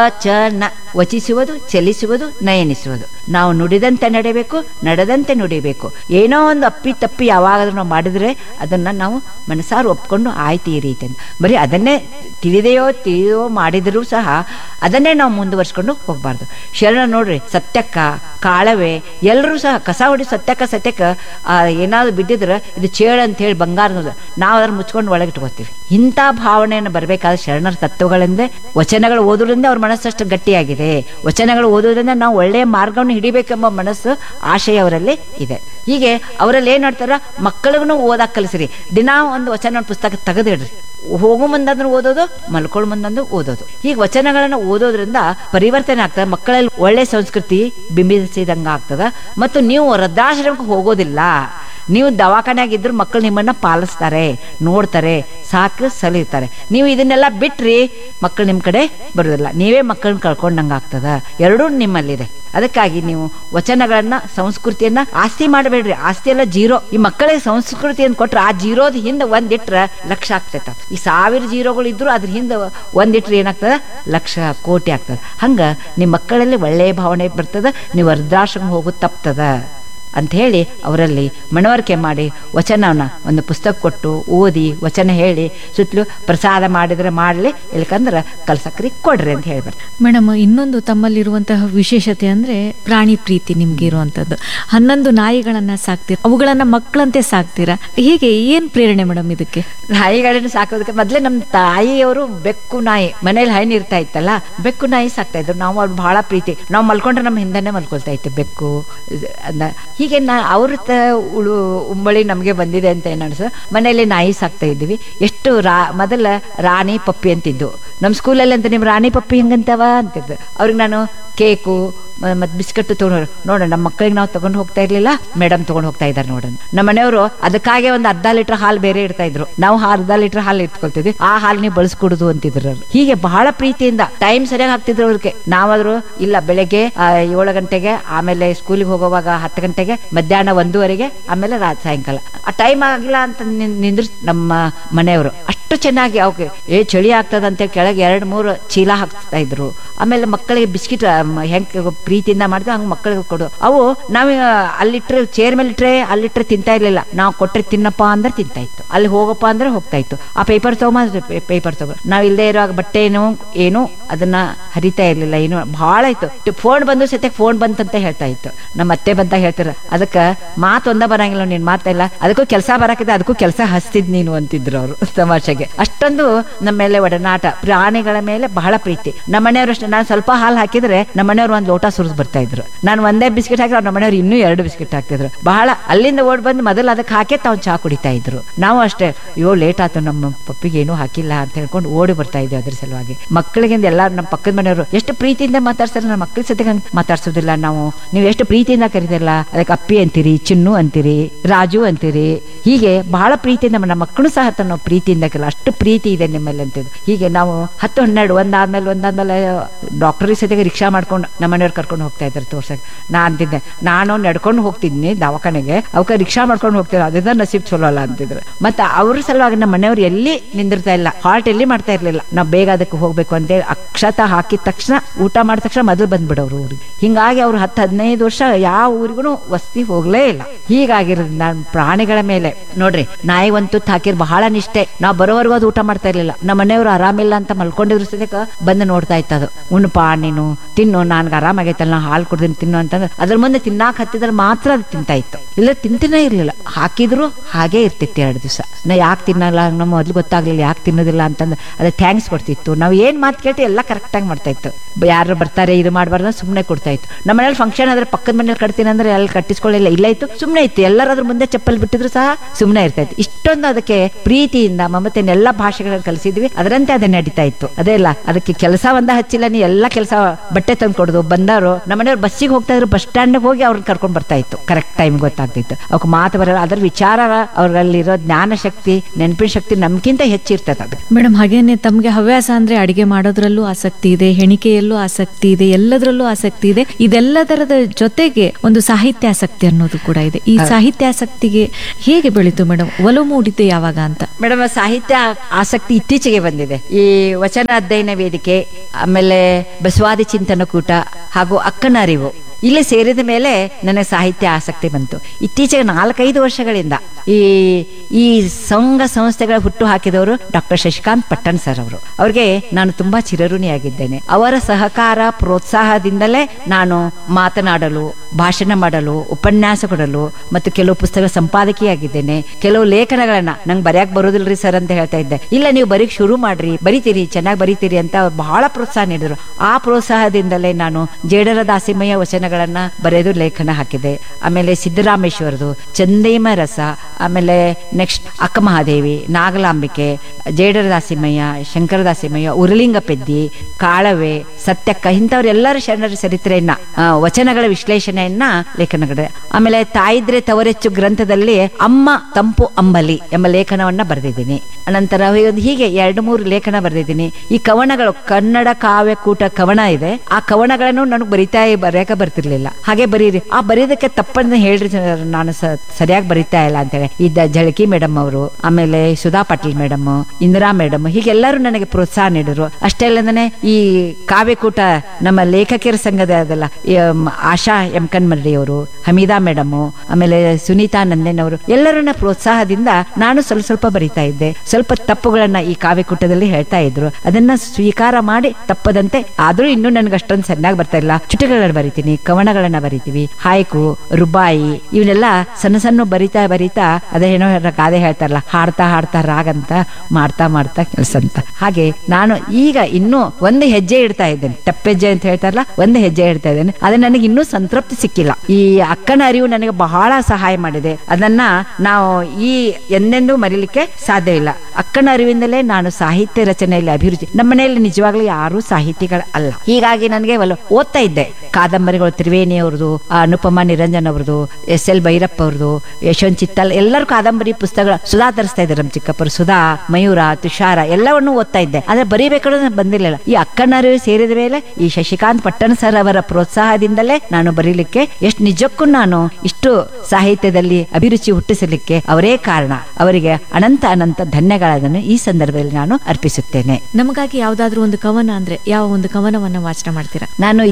Speaker 2: ವಚನ ವಚಿಸುವುದು ಚಲಿಸುವುದು ನಯನಿಸುವುದು ನಾವು ನುಡಿದಂತೆ ನಡೆಯಬೇಕು ನಡೆದಂತೆ ನುಡಿಬೇಕು ಏನೋ ಒಂದು ಅಪ್ಪಿ ತಪ್ಪಿ ಯಾವಾಗಾದ್ರೂ ನಾವು ಮಾಡಿದ್ರೆ ಅದನ್ನು ನಾವು ಮನಸಾರು ಒಪ್ಕೊಂಡು ಆಯ್ತು ಈ ರೀತಿ ಅಂತ ಬರೀ ಅದನ್ನೇ ತಿಳಿದೆಯೋ ತಿಳಿದೋ ಮಾಡಿದರೂ ಸಹ ಅದನ್ನೇ ನಾವು ಮುಂದುವರ್ಸ್ಕೊಂಡು ಹೋಗ್ಬಾರ್ದು ಶರಣ ನೋಡ್ರಿ ಸತ್ಯಕ್ಕ ಕಾಳವೆ ಎಲ್ಲರೂ ಸಹ ಕಸ ಹೊಡಿ ಸತ್ಯಕ್ಕ ಸತ್ಯಕ್ಕ ಆ, ಏನಾದ್ರು ಬಿದ್ದಿದ್ರೆ ಇದು ಚೇಳ ಅಂತ ಹೇಳಿ ಬಂಗಾರದ ನಾವು ಅದನ್ನ ಮುಚ್ಕೊಂಡು ಒಳಗೆ ಇಟ್ಕೋತೀವಿ ಇಂಥ ಭಾವನೆಯನ್ನು ಬರಬೇಕಾದ್ರೆ ಶರಣರ ತತ್ವಗಳಿಂದ ವಚನಗಳು ಓದೋದ್ರಿಂದ ಅವ್ರ ಮನಸ್ಸಷ್ಟು ಗಟ್ಟಿಯಾಗಿದೆ ವಚನಗಳು ಓದೋದ್ರಿಂದ ನಾವು ಒಳ್ಳೆಯ ಮಾರ್ಗವನ್ನು ಹಿಡಿಬೇಕೆಂಬ ಮನಸ್ಸು ಆಶಯ ಅವರಲ್ಲಿ ಇದೆ ಹೀಗೆ ಅವರಲ್ಲಿ ಏನ್ ಮಾಡ್ತಾರ ಮಕ್ಕಳಿಗೂ ಓದಾಕ್ ಕಲಿಸ್ರಿ ದಿನಾ ಒಂದು ವಚನ ಪುಸ್ತಕ ತೆಗೆದಿಡ್ರಿ ಹೋಗೋ ಮುಂದಂದ್ರೆ ಓದೋದು ಮಲ್ಕೊಳ್ಳೋ ಮುಂದಂದು ಓದೋದು ಹೀಗೆ ವಚನಗಳನ್ನು ಓದೋದ್ರಿಂದ ಪರಿವರ್ತನೆ ಆಗ್ತದೆ ಮಕ್ಕಳಲ್ಲಿ ಒಳ್ಳೆ ಸಂಸ್ಕೃತಿ ಬಿಂಬಿಸಿದಂಗ ಆಗ್ತದ ಮತ್ತು ನೀವು ವೃದ್ಧಾಶ್ರಮಕ್ಕೆ ಹೋಗೋದಿಲ್ಲ ನೀವು ದವಾಖಾನೆಯಾಗಿದ್ರು ಮಕ್ಕಳು ನಿಮ್ಮನ್ನ ಪಾಲಿಸ್ತಾರೆ ನೋಡ್ತಾರೆ ಸಾಕು ಸಲಿರ್ತಾರೆ ನೀವು ಇದನ್ನೆಲ್ಲ ಬಿಟ್ರಿ ಮಕ್ಕಳು ನಿಮ್ಮ ಕಡೆ ಬರೋದಿಲ್ಲ ನೀವೇ ಮಕ್ಕಳನ್ನ ಕಳ್ಕೊಂಡಂಗ ಆಗ್ತದ ಎರಡೂ ನಿಮ್ಮಲ್ಲಿದೆ ಅದಕ್ಕಾಗಿ ನೀವು ವಚನಗಳನ್ನ ಸಂಸ್ಕೃತಿಯನ್ನ ಆಸ್ತಿ ಮಾಡಬೇಡ್ರಿ ಆಸ್ತಿ ಎಲ್ಲ ಜೀರೋ ಈ ಮಕ್ಕಳಿಗೆ ಸಂಸ್ಕೃತಿಯನ್ನು ಕೊಟ್ರೆ ಆ ಜೀರೋದ ಹಿಂದೆ ಒಂದಿಟ್ರ ಲಕ್ಷ ಆಗ್ತೈತ ಈ ಸಾವಿರ ಜೀರೋಗಳು ಇದ್ರು ಅದ್ರ ಹಿಂದೆ ಒಂದಿಟ್ರೆ ಏನಾಗ್ತದ ಲಕ್ಷ ಕೋಟಿ ಆಗ್ತದ ಹಂಗ ನಿಮ್ಮ ಮಕ್ಕಳಲ್ಲಿ ಒಳ್ಳೆಯ ಭಾವನೆ ಬರ್ತದ ನೀವು ವೃದ್ಧಾಶ್ರಮ ಹೋಗೋದು ತಪ್ತದ ಅಂತ ಹೇಳಿ ಅವರಲ್ಲಿ ಮನವರಿಕೆ ಮಾಡಿ ವಚನವನ್ನ ಒಂದು ಪುಸ್ತಕ ಕೊಟ್ಟು ಓದಿ ವಚನ ಹೇಳಿ ಸುತ್ತಲೂ ಪ್ರಸಾದ ಮಾಡಿದ್ರೆ ಮಾಡಲಿ ಇಲ್ಕಂದ್ರೆ ಕಲ್ಸಕ್ರಿ ಕೊಡ್ರಿ ಅಂತ ಹೇಳ್ಬಾರ್ದು
Speaker 1: ಮೇಡಮ್ ಇನ್ನೊಂದು ತಮ್ಮಲ್ಲಿರುವಂತಹ ವಿಶೇಷತೆ ಅಂದ್ರೆ ಪ್ರಾಣಿ ಪ್ರೀತಿ ನಿಮ್ಗೆ ಇರುವಂತದ್ದು ಹನ್ನೊಂದು ನಾಯಿಗಳನ್ನ ಸಾಕ್ತೀರ ಅವುಗಳನ್ನ ಮಕ್ಕಳಂತೆ ಸಾಕ್ತೀರಾ ಹೇಗೆ ಏನ್ ಪ್ರೇರಣೆ ಮೇಡಮ್ ಇದಕ್ಕೆ
Speaker 2: ನಾಯಿಗಳನ್ನು ಸಾಕೋದಕ್ಕೆ ಮೊದಲೇ ನಮ್ಮ ತಾಯಿಯವರು ಬೆಕ್ಕು ನಾಯಿ ಮನೇಲಿ ಹೈನ್ ಇರ್ತಾ ಇತ್ತಲ್ಲ ಬೆಕ್ಕು ನಾಯಿ ಸಾಕ್ತಾ ಇದ್ರು ನಾವು ಅವ್ರು ಬಹಳ ಪ್ರೀತಿ ನಾವು ಮಲ್ಕೊಂಡ್ರೆ ನಮ್ಮ ಹಿಂದೆನೆ ಮಲ್ಕೊಳ್ತಾ ಇತ್ತು ಬೆಕ್ಕು ಇದ್- ಅದ್ನ ಹೀಗೆ ನಾ ಅವ್ರ ತ ಉಳು ಉಂಬಳಿ ನಮಗೆ ಬಂದಿದೆ ಅಂತ ಏನು ಅನ್ಸ ಮನೆಯಲ್ಲಿ ನಾಯಿ ಸಾಕ್ತಾ ಇದ್ವಿ ಎಷ್ಟು ರಾ ಮೊದಲ ರಾಣಿ ಪಪ್ಪಿ ಅಂತಿದ್ದು ನಮ್ಮ ಸ್ಕೂಲಲ್ಲಿ ಅಂತ ನಿಮ್ಮ ರಾಣಿ ಪಪ್ಪಿ ಹೆಂಗಂತವ ಅಂತಿದ್ದು ಅವ್ರಿಗೆ ನಾನು ಕೇಕು ಮತ್ತು ಬಿಸ್ಕಟ್ ತೊಗೊಂಡು ನೋಡೋಣ ನಮ್ಮ ಮಕ್ಕಳಿಗೆ ನಾವು ತಗೊಂಡು ಹೋಗ್ತಾ ಇರ್ಲಿಲ್ಲ ಮೇಡಮ್ ತಗೊಂಡು ಹೋಗ್ತಾ ಇದ್ದಾರೆ ನೋಡೋಣ ನಮ್ಮ ಮನೆಯವರು ಅದಕ್ಕಾಗೆ ಒಂದು ಅರ್ಧ ಲೀಟರ್ ಹಾಲು ಬೇರೆ ಇಡ್ತಾ ಇದ್ರು ನಾವು ಅರ್ಧ ಲೀಟರ್ ಹಾಲು ಇಟ್ಕೊಳ್ತಿದ್ವಿ ಆ ಹಾಲು ನೀವು ಬಳಸ್ಕೊಡುದು ಅಂತಿದ್ರು ಅವ್ರು. ಹೀಗೆ ಬಹಳ ಪ್ರೀತಿಯಿಂದ ಟೈಮ್ ಸರಿಯಾಗಿ ಹಾಕ್ತಿದ್ರು ಅವ್ರಿಗೆ ನಾವಾದ್ರು ಇಲ್ಲ ಬೆಳಗ್ಗೆ ಆ, ಏಳು ಗಂಟೆಗೆ ಆಮೇಲೆ ಸ್ಕೂಲಿಗೆ ಹೋಗುವಾಗ ಹತ್ತು ಗಂಟೆಗೆ ಮಧ್ಯಾಹ್ನ ಒಂದೂವರೆಗೆ ಆಮೇಲೆ ರಾತ್ ಸಾಯಂಕಾಲ ಆ ಟೈಮ್ ಆಗಿಲ್ಲ ಅಂತ ನಿನ್- ನಿಂದ್ರಿಸ್ ನಮ್ಮ ಮನೆಯವರು ಅಷ್ಟು ಚೆನ್ನಾಗಿ ಅವಕ್ಕೆ ಏ ಚಳಿ ಆಗ್ತದ ಅಂತೇಳಿ ಕೆಳಗೆ ಎರಡು ಮೂರು ಚೀಲ ಹಾಕ್ತಾ ಇದ್ರು ಆಮೇಲೆ ಮಕ್ಕಳಿಗೆ ಬಿಸ್ಕಿಟ್ ಮ- ಹೆಂಗ್ ಪ್ರೀತಿಯಿಂದ ಮಾಡ್ತೀವಿ ಹಂಗ್ ಮಕ್ಕಳಿಗೆ ಕೊಡು ಅವು ನಾವು ಅಲ್ಲಿಟ್ರೆ ಚೇರ್ ಮೇಲೆ ಇಟ್ರೆ ಅಲ್ಲಿಟ್ರೆ ತಿಂತಾ ಇರ್ಲಿಲ್ಲ ನಾವು ಕೊಟ್ರೆ ತಿನ್ನಪ್ಪ ಅಂದ್ರೆ ತಿಂತಾ ಇತ್ತು ಅಲ್ಲಿ ಹೋಗಪ್ಪ ಅಂದ್ರೆ ಹೋಗ್ತಾ ಇತ್ತು ಆ ಪೇಪರ್ ತಗೊಂಬ ಪೇಪರ್ ತಗೋ ನಾವ್ ಇಲ್ಲದೆ ಇರುವಾಗ ಬಟ್ಟೆ ಏನು ಏನು ಅದನ್ನ ಹರಿತಾ ಇರ್ಲಿಲ್ಲ ಏನು ಬಹಳ ಇತ್ತು ಫೋನ್ ಬಂದು ಸತ್ಯ ಫೋನ್ ಬಂತಂತ ಹೇಳ್ತಾ ಇತ್ತು ನಮ್ಮ ಅತ್ತೆ ಬಂತ ಹೇಳ್ತಾರ ಅದಕ್ಕ ಮಾತು ಒಂದ ಬರಂಗಿಲ್ಲ ನೀನ್ ಮಾತಿಲ್ಲ ಅದಕ್ಕೂ ಕೆಲಸ ಬರಾಕಿದೆ ಅದಕ್ಕೂ ಕೆಲಸ ಹಸ್ತಿದ್ ನೀನು ಅಂತಿದ್ರು ಅವರು ತಮಾಷೆಗೆ ಅಷ್ಟೊಂದು ನಮ್ಮ ಮೇಲೆ ಒಡನಾಟ ಪ್ರಾಣಿಗಳ ಮೇಲೆ ಬಹಳ ಪ್ರೀತಿ ನಮ್ಮ ಮನೆಯವರು ಅಷ್ಟೇ ನಾನು ಸ್ವಲ್ಪ ಹಾಲು ಹಾಕಿದ್ರೆ ನಮ್ಮ ಮನೆಯವರು ಒಂದ್ ಲೋಟ ಸುರಿದು ಬರ್ತಾ ಇದ್ರು ನಾನು ಒಂದೇ ಬಿಸ್ಕೆಟ್ ಹಾಕಿದ್ರೆ ನಮ್ಮ ಮನೆಯವರು ಇನ್ನೂ ಎರಡು ಬಿಸ್ಕೆಟ್ ಹಾಕ್ತಿದ್ರು ಬಹಳ ಅಲ್ಲಿಂದ ಓಡ್ ಬಂದು ಮೊದಲು ಅದಕ್ಕೆ ಹಾಕಿ ತಾವು ಚಾ ಕುಡಿತಾ ಇದ್ರು ನಾವು ಅಷ್ಟೇ ಅಯ್ಯೋ ಲೇಟ್ ಆಯ್ತು ನಮ್ಮ ಪಪ್ಪಿಗೆ ಏನೂ ಹಾಕಿಲ್ಲ ಅಂತ ಹೇಳ್ಕೊಂಡು ಓಡಿ ಬರ್ತಾ ಇದ್ವಿ ಅದ್ರ ಸಲುವಾಗಿ ಮಕ್ಕಳಿಗಿಂದ ಎಲ್ಲ ನಮ್ಮ ಪಕ್ಕದ ಮನೆಯವರು ಎಷ್ಟು ಪ್ರೀತಿಯಿಂದ ಮಾತಾಡ್ತಾರೆ ನಮ್ಮ ಮಕ್ಕಳ ಸತಿ ಹಂಗೆ ಮಾತಾಡ್ಸೋದಿಲ್ಲ ನಾವು ನೀವು ಎಷ್ಟು ಪ್ರೀತಿಯಿಂದ ಕರೀತಿರಲ್ಲ ಅದಕ್ಕೆ ಅಪ್ಪಿ ಅಂತೀರಿ ಚಿನ್ನು ಅಂತೀರಿ ರಾಜು ಅಂತೀರಿ ಹೀಗೆ ಬಹಳ ಪ್ರೀತಿಯಿಂದ ನಮ್ಮ ಮಕ್ಕಳು ಸಹ ತನ್ನ ಪ್ರೀತಿಯಿಂದ ಕಲ ಅಷ್ಟು ಪ್ರೀತಿ ಇದೆ ನಿಮ್ಮಲ್ಲಿ ಅಂತಿದ್ದು ಹೀಗೆ ನಾವು ಹತ್ತು ಹನ್ನೆರಡು ಒಂದಾದ್ಮೇಲೆ ಒಂದಾದ್ಮೇಲೆ ಡಾಕ್ಟರ್ ಸತಿಗೆ ರಿಕ್ಷಾ ಮಾಡ್ಕೊಂಡು ನಮ್ಮ ಮನೆಯವ್ರು ಕರ್ಕೊಂಡು ಹೋಗ್ತಾ ಇದ್ದಾರೆ ತೋರ್ಸಕ್ಕೆ ನಾ ಅಂತಿದ್ದೆ ನಾನು ನಡ್ಕೊಂಡು ಹೋಗ್ತಿದ್ನಿ ದವಾಖಾನೆಗೆ ಅವಕ್ಕೆ ರಿಕ್ಷಾ ಮಾಡ್ಕೊಂಡು ಹೋಗ್ತಿದ್ರು ಅದರಿಂದ ನಸೀಬ್ ಚಲೋ ಅಲ್ಲ ಅಂತಿದ್ರು ಮತ್ತೆ ಅವ್ರ ಸಲುವಾಗಿ ನಮ್ಮ ಮನೆಯವ್ರು ಎಲ್ಲಿ ನಿಂದಿರ್ತಾ ಇಲ್ಲ ಹಾಲ್ಟ್ ಎಲ್ಲಿ ಮಾಡ್ತಾ ಇರ್ಲಿಲ್ಲ ನಾವು ಬೇಗ ಅದಕ್ಕೆ ಹೋಗ್ಬೇಕು ಅಂತೇಳಿ ಅಕ್ಷತ ಹಾಕಿದ ತಕ್ಷಣ ಊಟ ಮಾಡಿದ ತಕ್ಷಣ ಮೊದಲು ಬಂದ್ಬಿಡೋರು ಊರಿಗೆ ಹಿಂಗಾಗಿ ಅವ್ರು ಹತ್ತು ಹದಿನೈದು ವರ್ಷ ಯಾವ ಊರಿಗೂ ವಸ್ತಿ ಹೋಗ್ಲೇ ಇಲ್ಲ ಹೀಗಾಗಿರೋದು ನಾನು ಪ್ರಾಣಿಗಳ ಮೇಲೆ ನೋಡ್ರಿ ನಾಯಿ ಒಂದು ತುತ್ತು ಹಾಕಿರ್ ಬಹಳ ನಿಷ್ಠೆ ನಾವು ಬರೋವರೆಗೂ ಅದು ಊಟ ಮಾಡ್ತಾ ಇರ್ಲಿಲ್ಲ ನಮ್ಮ ಮನೆಯವರು ಆರಾಮಿಲ್ಲ ಅಂತ ಮಲ್ಕೊಂಡಿದ್ರು ಸದ್ಯಕ್ಕ ಬಂದು ನೋಡ್ತಾ ಇತ್ತು ಅದು ಉಣ್ಣುಪಾ ನೀನು ತಿನ್ನು ನನ್ಗೆ ಆರಾಮಾಗೈತಲ್ಲ ನಾ ಹಾಲು ಕುಡ್ದಿನಿ ತಿನ್ನು ಅಂತಂದ್ರೆ ಅದ್ರ ಮುಂದೆ ತಿನ್ನಾಕ್ ಹತ್ತಿದ್ರೆ ಮಾತ್ರ ಅದು ತಿಂತಾ ಇತ್ತು ಇಲ್ಲ ತಿಂತಾನೆ ಇರ್ಲಿಲ್ಲ ಹಾಕಿದ್ರು ಹಾಗೆ ಇರ್ತಿತ್ತು ಎರಡು ದಿವಸ ನಾ ಯಾಕೆ ತಿನ್ನಲ್ಲ ನಮ್ಮ ಮೊದ್ಲು ಗೊತ್ತಾಗ್ಲಿಲ್ಲ ಯಾಕೆ ತಿನ್ನೋದಿಲ್ಲ ಅಂತಂದ್ರೆ ಅದೇ ಥ್ಯಾಂಕ್ಸ್ ಕೊಡ್ತಿತ್ತು ನಾವು ಏನ್ ಮಾತು ಕೇಳ್ತಿ ಎಲ್ಲ ಕರೆಕ್ಟಾಗಿ ಮಾಡ್ತಾ ಇತ್ತು ಯಾರು ಬರ್ತಾರೆ ಇದು ಮಾಡಬಾರ್ದು ಸುಮ್ಮನೆ ಕೊಡ್ತಾ ಇತ್ತು ನಮ್ಮ ಮನೇಲಿ ಫಂಕ್ಷನ್ ಆದ್ರೆ ಪಕ್ಕದ ಮನೇಲಿ ಕಟ್ತೀನಿ ಅಂದ್ರೆ ಅಲ್ಲಿ ಕಟ್ಟಿಸ್ಕೊಳ್ಳಿಲ್ಲ ಇಲ್ಲ ಇತ್ತು ಸುಮ್ಮನೆ ಇತ್ತು ಎಲ್ಲರೂ ಅದ್ರ ಮುಂದೆ ಚಪ್ಪಲ್ ಬಿಟ್ಟಿದ್ರು ಸಹ ಸುಮ್ಮನೆ ಇರ್ತಾ ಇತ್ತು ಇಷ್ಟೊಂದು ಅದಕ್ಕೆ ಪ್ರೀತಿಯಿಂದ ಮಮತೆನ ಎಲ್ಲ ಭಾಷೆಗಳನ್ನು ಕಲಿಸಿದ್ವಿ ಅದರಂತೆ ಅದು ನಡೀತಾ ಇತ್ತು ಅದೇ ಇಲ್ಲ ಅದಕ್ಕೆ ಕೆಲಸ ಒಂದ ಹಚ್ಚಿಲ್ಲ ನೀ ಎಲ್ಲ ಕೆಲಸ ಬಟ್ಟೆ ತಂದು ಕೊಡೋದು ಬಂದವರು ನಮ್ಮ ಮನೆಯವ್ರು ಬಸ್ಸಿಗೆ ಹೋಗ್ತಾ ಇದ್ರು ಬಸ್ ಸ್ಟ್ಯಾಂಡ್ ಹೋಗಿ ಅವ್ರನ್ನ ಕರ್ಕೊಂಡ್ ಬರ್ತಾ ಇತ್ತು ಕರೆಕ್ಟ್ ಟೈಮ್ ಗೊತ್ತಾಗ್ತಿತ್ತು ಅವಕ್ಕೆ ಮಾತು ಬರಲ್ಲ ಅದ್ರ ವಿಚಾರ ಅವರಲ್ಲಿರೋ ಜ್ಞಾನ ಶಕ್ತಿ ನೆನಪಿನ ಶಕ್ತಿ ನಮ್ಗಿಂತ ಹೆಚ್ಚಿರ್ತದೆ ಅದು
Speaker 1: ಮೇಡಮ್ ಹಾಗೇನೆ ತಮ್ಗೆ ಹವ್ಯಾಸ ಅಂದ್ರೆ ಅಡಿಗೆ ಮಾಡೋದ್ರಲ್ಲೂ ಆಸಕ್ತಿ ಇದೆ ಹೆಣಿಕೆಯಲ್ಲೂ ಆಸಕ್ತಿ ಇದೆ ಎಲ್ಲದರಲ್ಲೂ ಆಸಕ್ತಿ ಇದೆ ಇದೆಲ್ಲದರದ ಜೊತೆಗೆ ಒಂದು ಸಾಹಿತ್ಯ ಆಸಕ್ತಿ ಅನ್ನೋದು ಕೂಡ ಇದೆ ಈ ಸಾಹಿತ್ಯಾಸಕ್ತಿಗೆ ಹೇಗೆ ಬೆಳೀತು ಮೇಡಮ್ ಒಲವು ಮೂಡಿದ್ದು ಯಾವಾಗ ಅಂತ
Speaker 2: ಮೇಡಮ್ ಸಾಹಿತ್ಯ ಆಸಕ್ತಿ ಇತ್ತೀಚೆಗೆ ಬಂದಿದೆ ಈ ವಚನ ಅಧ್ಯಯನ ವೇದಿಕೆ ಆಮೇಲೆ ಬಸವಾದಿ ಚಿಂತನ ಕೂಟ ಹಾಗೂ ಅಕ್ಕನ ಅರಿವು ಇಲ್ಲಿ ಸೇರಿದ ಮೇಲೆ ನನಗೆ ಸಾಹಿತ್ಯ ಆಸಕ್ತಿ ಬಂತು ಇತ್ತೀಚೆಗೆ ನಾಲ್ಕೈದು ವರ್ಷಗಳಿಂದ ಈ ಈ ಸಂಘ ಸಂಸ್ಥೆಗಳ ಹುಟ್ಟು ಹಾಕಿದವರು ಡಾಕ್ಟರ್ ಶಶಿಕಾಂತ್ ಪಟ್ಟಣ್ ಸರ್ ಅವರು ಅವ್ರಿಗೆ ನಾನು ತುಂಬಾ ಚಿರಋಣಿಯಾಗಿದ್ದೇನೆ ಅವರ ಸಹಕಾರ ಪ್ರೋತ್ಸಾಹದಿಂದಲೇ ನಾನು ಮಾತನಾಡಲು ಭಾಷಣ ಮಾಡಲು ಉಪನ್ಯಾಸ ಕೊಡಲು ಮತ್ತು ಕೆಲವು ಪುಸ್ತಕ ಸಂಪಾದಕಿಯಾಗಿದ್ದೇನೆ ಕೆಲವು ಲೇಖನಗಳನ್ನ ನಂಗೆ ಬರೆಯಕ್ ಬರೋದಿಲ್ರಿ ಸರ್ ಅಂತ ಹೇಳ್ತಾ ಇದ್ದೆ ಇಲ್ಲ ನೀವು ಬರೀಕ್ ಶುರು ಮಾಡ್ರಿ ಬರಿತೀರಿ ಚೆನ್ನಾಗಿ ಬರಿತೀರಿ ಅಂತ ಅವ್ರು ಬಹಳ ಪ್ರೋತ್ಸಾಹ ನೀಡಿದ್ರು ಆ ಪ್ರೋತ್ಸಾಹದಿಂದಲೇ ನಾನು ಜೇಡರ ದಾಸಿಮಯ್ಯ ವಚನಗಳನ್ನ ಬರೆದು ಲೇಖನ ಹಾಕಿದೆ ಆಮೇಲೆ ಸಿದ್ದರಾಮೇಶ್ವರದು ಚಂದೇಮ ರಸ ಆಮೇಲೆ ನೆಕ್ಸ್ಟ್ ಅಕ್ಕ ಮಹಾದೇವಿ ನಾಗಲಾಂಬಿಕೆ ಜೇಡರ ದಾಸಿಮಯ್ಯ ಶಂಕರ ದಾಸಿಮಯ್ಯ ಉರುಲಿಂಗ ಪೆದ್ದಿ ಕಾಳವೆ ಸತ್ಯಕ್ಕ ಇಂಥವ್ರೆಲ್ಲರ ಶರಣರ ಚರಿತ್ರೆಯನ್ನ ಆ, ವಚನಗಳ ವಿಶ್ಲೇಷಣೆಯನ್ನ ಲೇಖನಗಳ ಆಮೇಲೆ ತಾಯಿದ್ರೆ ತವರೆಚ್ಚು ಗ್ರಂಥದಲ್ಲಿ ಅಮ್ಮ ತಂಪು ಅಂಬಲಿ ಎಂಬ ಲೇಖನವನ್ನ ಬರೆದಿದ್ದೀನಿ ಅನಂತರ ಒಂದು ಹೀಗೆ ಎರಡು ಮೂರು ಲೇಖನ ಬರೆದಿದ್ದೀನಿ ಈ ಕವನಗಳು ಕನ್ನಡ ಕಾವ್ಯ ಕೂಟ ಕವನ ಇದೆ ಆ ಕವನಗಳನ್ನು ನನಗೆ ಬರಿತಾ ಬರೆಯಕ ಬರ್ತಿರ್ಲಿಲ್ಲ ಹಾಗೆ ಬರೀರಿ ಆ ಬರೀದಕ್ಕೆ ತಪ್ಪನ್ನ ಹೇಳ್ರಿ ಸರ್, ನಾನು ಸ- ಸರಿಯಾಗಿ ಬರಿತಾ ಇಲ್ಲ ಅಂತೇಳಿ ಇದ್ದ ಜಳಕಿ ಮೇಡಮ್ ಅವರು ಆಮೇಲೆ ಸುಧಾ ಪಾಟೀಲ್ ಮೇಡಮ್ ಇಂದಿರಾ ಮೇಡಮ್ ಹೀಗೆಲ್ಲರೂ ನನಗೆ ಪ್ರೋತ್ಸಾಹ ನೀಡಿದ್ರು ಅಷ್ಟೇ ಅಲ್ಲದೇ ಈ ಕಾವ್ಯಕೂಟ ನಮ್ಮ ಲೇಖಕಿಯರ ಸಂಘದ ಅದಲ್ಲ ಈ, ಮ್, ಆಶಾ ಎಂ ಕನ್ಮರ್ಡಿ ಅವರು ಹಮೀದಾ ಮೇಡಮ್ ಆಮೇಲೆ ಸುನೀತಾ ನಂದನ್ ಅವರು ಎಲ್ಲರನ್ನ ಪ್ರೋತ್ಸಾಹದಿಂದ ನಾನು ಸ್ವಲ್ಪ ಸ್ವಲ್ಪ ಬರಿತಾ ಇದ್ದೆ ಸ್ವಲ್ಪ ತಪ್ಪುಗಳನ್ನ ಈ ಕಾವ್ಯಕೂಟದಲ್ಲಿ ಹೇಳ್ತಾ ಇದ್ರು ಅದನ್ನ ಸ್ವೀಕಾರ ಮಾಡಿ ತಪ್ಪದಂತೆ ಆದ್ರೂ ಇನ್ನೂ ನನ್ಗೆ ಅಷ್ಟೊಂದು ಚೆನ್ನಾಗಿ ಬರ್ತಾ ಇಲ್ಲ ಚುಟುಗಳನ್ನ ಬರಿತೀನಿ ಕವನಗಳನ್ನ ಬರಿತೀವಿ ಹಾಯ್ಕು ರುಬಾಯಿ ಇವನ್ನೆಲ್ಲ ಸಣ್ಣ ಸಣ್ಣ ಬರಿತಾ ಬರಿತಾ ಅದೇನೋ ಗಾದೆ ಹೇಳ್ತಾರಲ್ಲ ಹಾಡ್ತಾ ಹಾಡ್ತಾ ರಾಗಂತ ಮಾಡ್ತಾ ಮಾಡ್ತಾ ಕೆಲಸ ಅಂತ ಹಾಗೆ ನಾನು ಈಗ ಇನ್ನೂ ಒಂದು ಹೆಜ್ಜೆ ಇಡ್ತಾ ಇದ್ದೇನೆ ಟಪ್ಪೆಜ್ಜೆ ಅಂತ ಹೇಳ್ತಾರಲ್ಲ ಒಂದು ಹೆಜ್ಜೆ ಇಡ್ತಾ ಇದ್ದೇನೆ ಅದು ನನಗೆ ಇನ್ನೂ ಸಂತೃಪ್ತಿ ಸಿಕ್ಕಿಲ್ಲ ಈ ಅಕ್ಕನ ಅರಿವು ನನಗೆ ಬಹಳ ಸಹಾಯ ಮಾಡಿದೆ ಅದನ್ನ ನಾವು ಈ ಎಂದೆಂದೂ ಮರಿಲಿಕ್ಕೆ ಸಾಧ್ಯ ಇಲ್ಲ ಅಕ್ಕನ ಅರಿವಿಂದಲೇ ನಾನು ಸಾಹಿತ್ಯ ರಚನೆಯಲ್ಲಿ ಅಭಿರುಚಿ ನಮ್ಮ ಮನೆಯಲ್ಲಿ ನಿಜವಾಗ್ಲೂ ಯಾರೂ ಸಾಹಿತಿಗಳ ಅಲ್ಲ ಹೀಗಾಗಿ ನನಗೆ ಒಲ- ಓದ್ತಾ ಇದ್ದೆ ಕಾದಂಬರಿಗಳು ತ್ರಿವೇಣಿ ಅವ್ರದ್ದು ಅನುಪಮ ನಿರಂಜನ್ ಅವ್ರದ್ದು ಎಸ್ ಎಲ್ ಭೈರಪ್ಪ ಅವ್ರದ್ದು ಯಶವಂತ್ ಚಿತ್ತಲ್ ಎಲ್ಲರೂ ಕಾದಂಬರಿ ಪುಸ್ತಕಗಳ ಸುಧಾ ತರಿಸ್ತಾ ಇದ್ದಾರೆ ನಮ್ಮ ಚಿಕ್ಕಪ್ಪರು ಸುಧಾ ಮಯೂರ ತುಷಾರ ಎಲ್ಲವನ್ನೂ ಓದ್ತಾ ಇದ್ದೆ ಆದ್ರೆ ಬರೀಬೇಕಾದ್ರೆ ಬಂದಿರಲಿಲ್ಲ ಈ ಅಕ್ಕನರಿವು ಸೇರಿದ ಮೇಲೆ ಈ ಶಶಿಕಾಂತ್ ಪಟ್ಟಣ ಸರ್ ಅವರ ಪ್ರೋತ್ಸಾಹದಿಂದಲೇ ನಾನು ಬರೀಲಿಕ್ಕೆ ಎಷ್ಟು ನಿಜಕ್ಕೂ ನಾನು ಇಷ್ಟು ಸಾಹಿತ್ಯದಲ್ಲಿ ಅಭಿರುಚಿ ಹುಟ್ಟಿಸಲಿಕ್ಕೆ ಅವರೇ ಕಾರಣ ಅವರಿಗೆ ಅನಂತ ಅನಂತ ಧನ್ಯಗಳದನ್ನು ಈ ಸಂದರ್ಭದಲ್ಲಿ ನಾನು ಅರ್ಪಿಸುತ್ತೇನೆ
Speaker 1: ನಮಗಾಗಿ ಯಾವ್ದಾದ್ರು ಒಂದು ಕವನ ಅಂದ್ರೆ ಯಾವ ಒಂದು ಕವನವನ್ನ ವಾಚನ ಮಾಡ್ತೀರಾ
Speaker 2: ನಾನು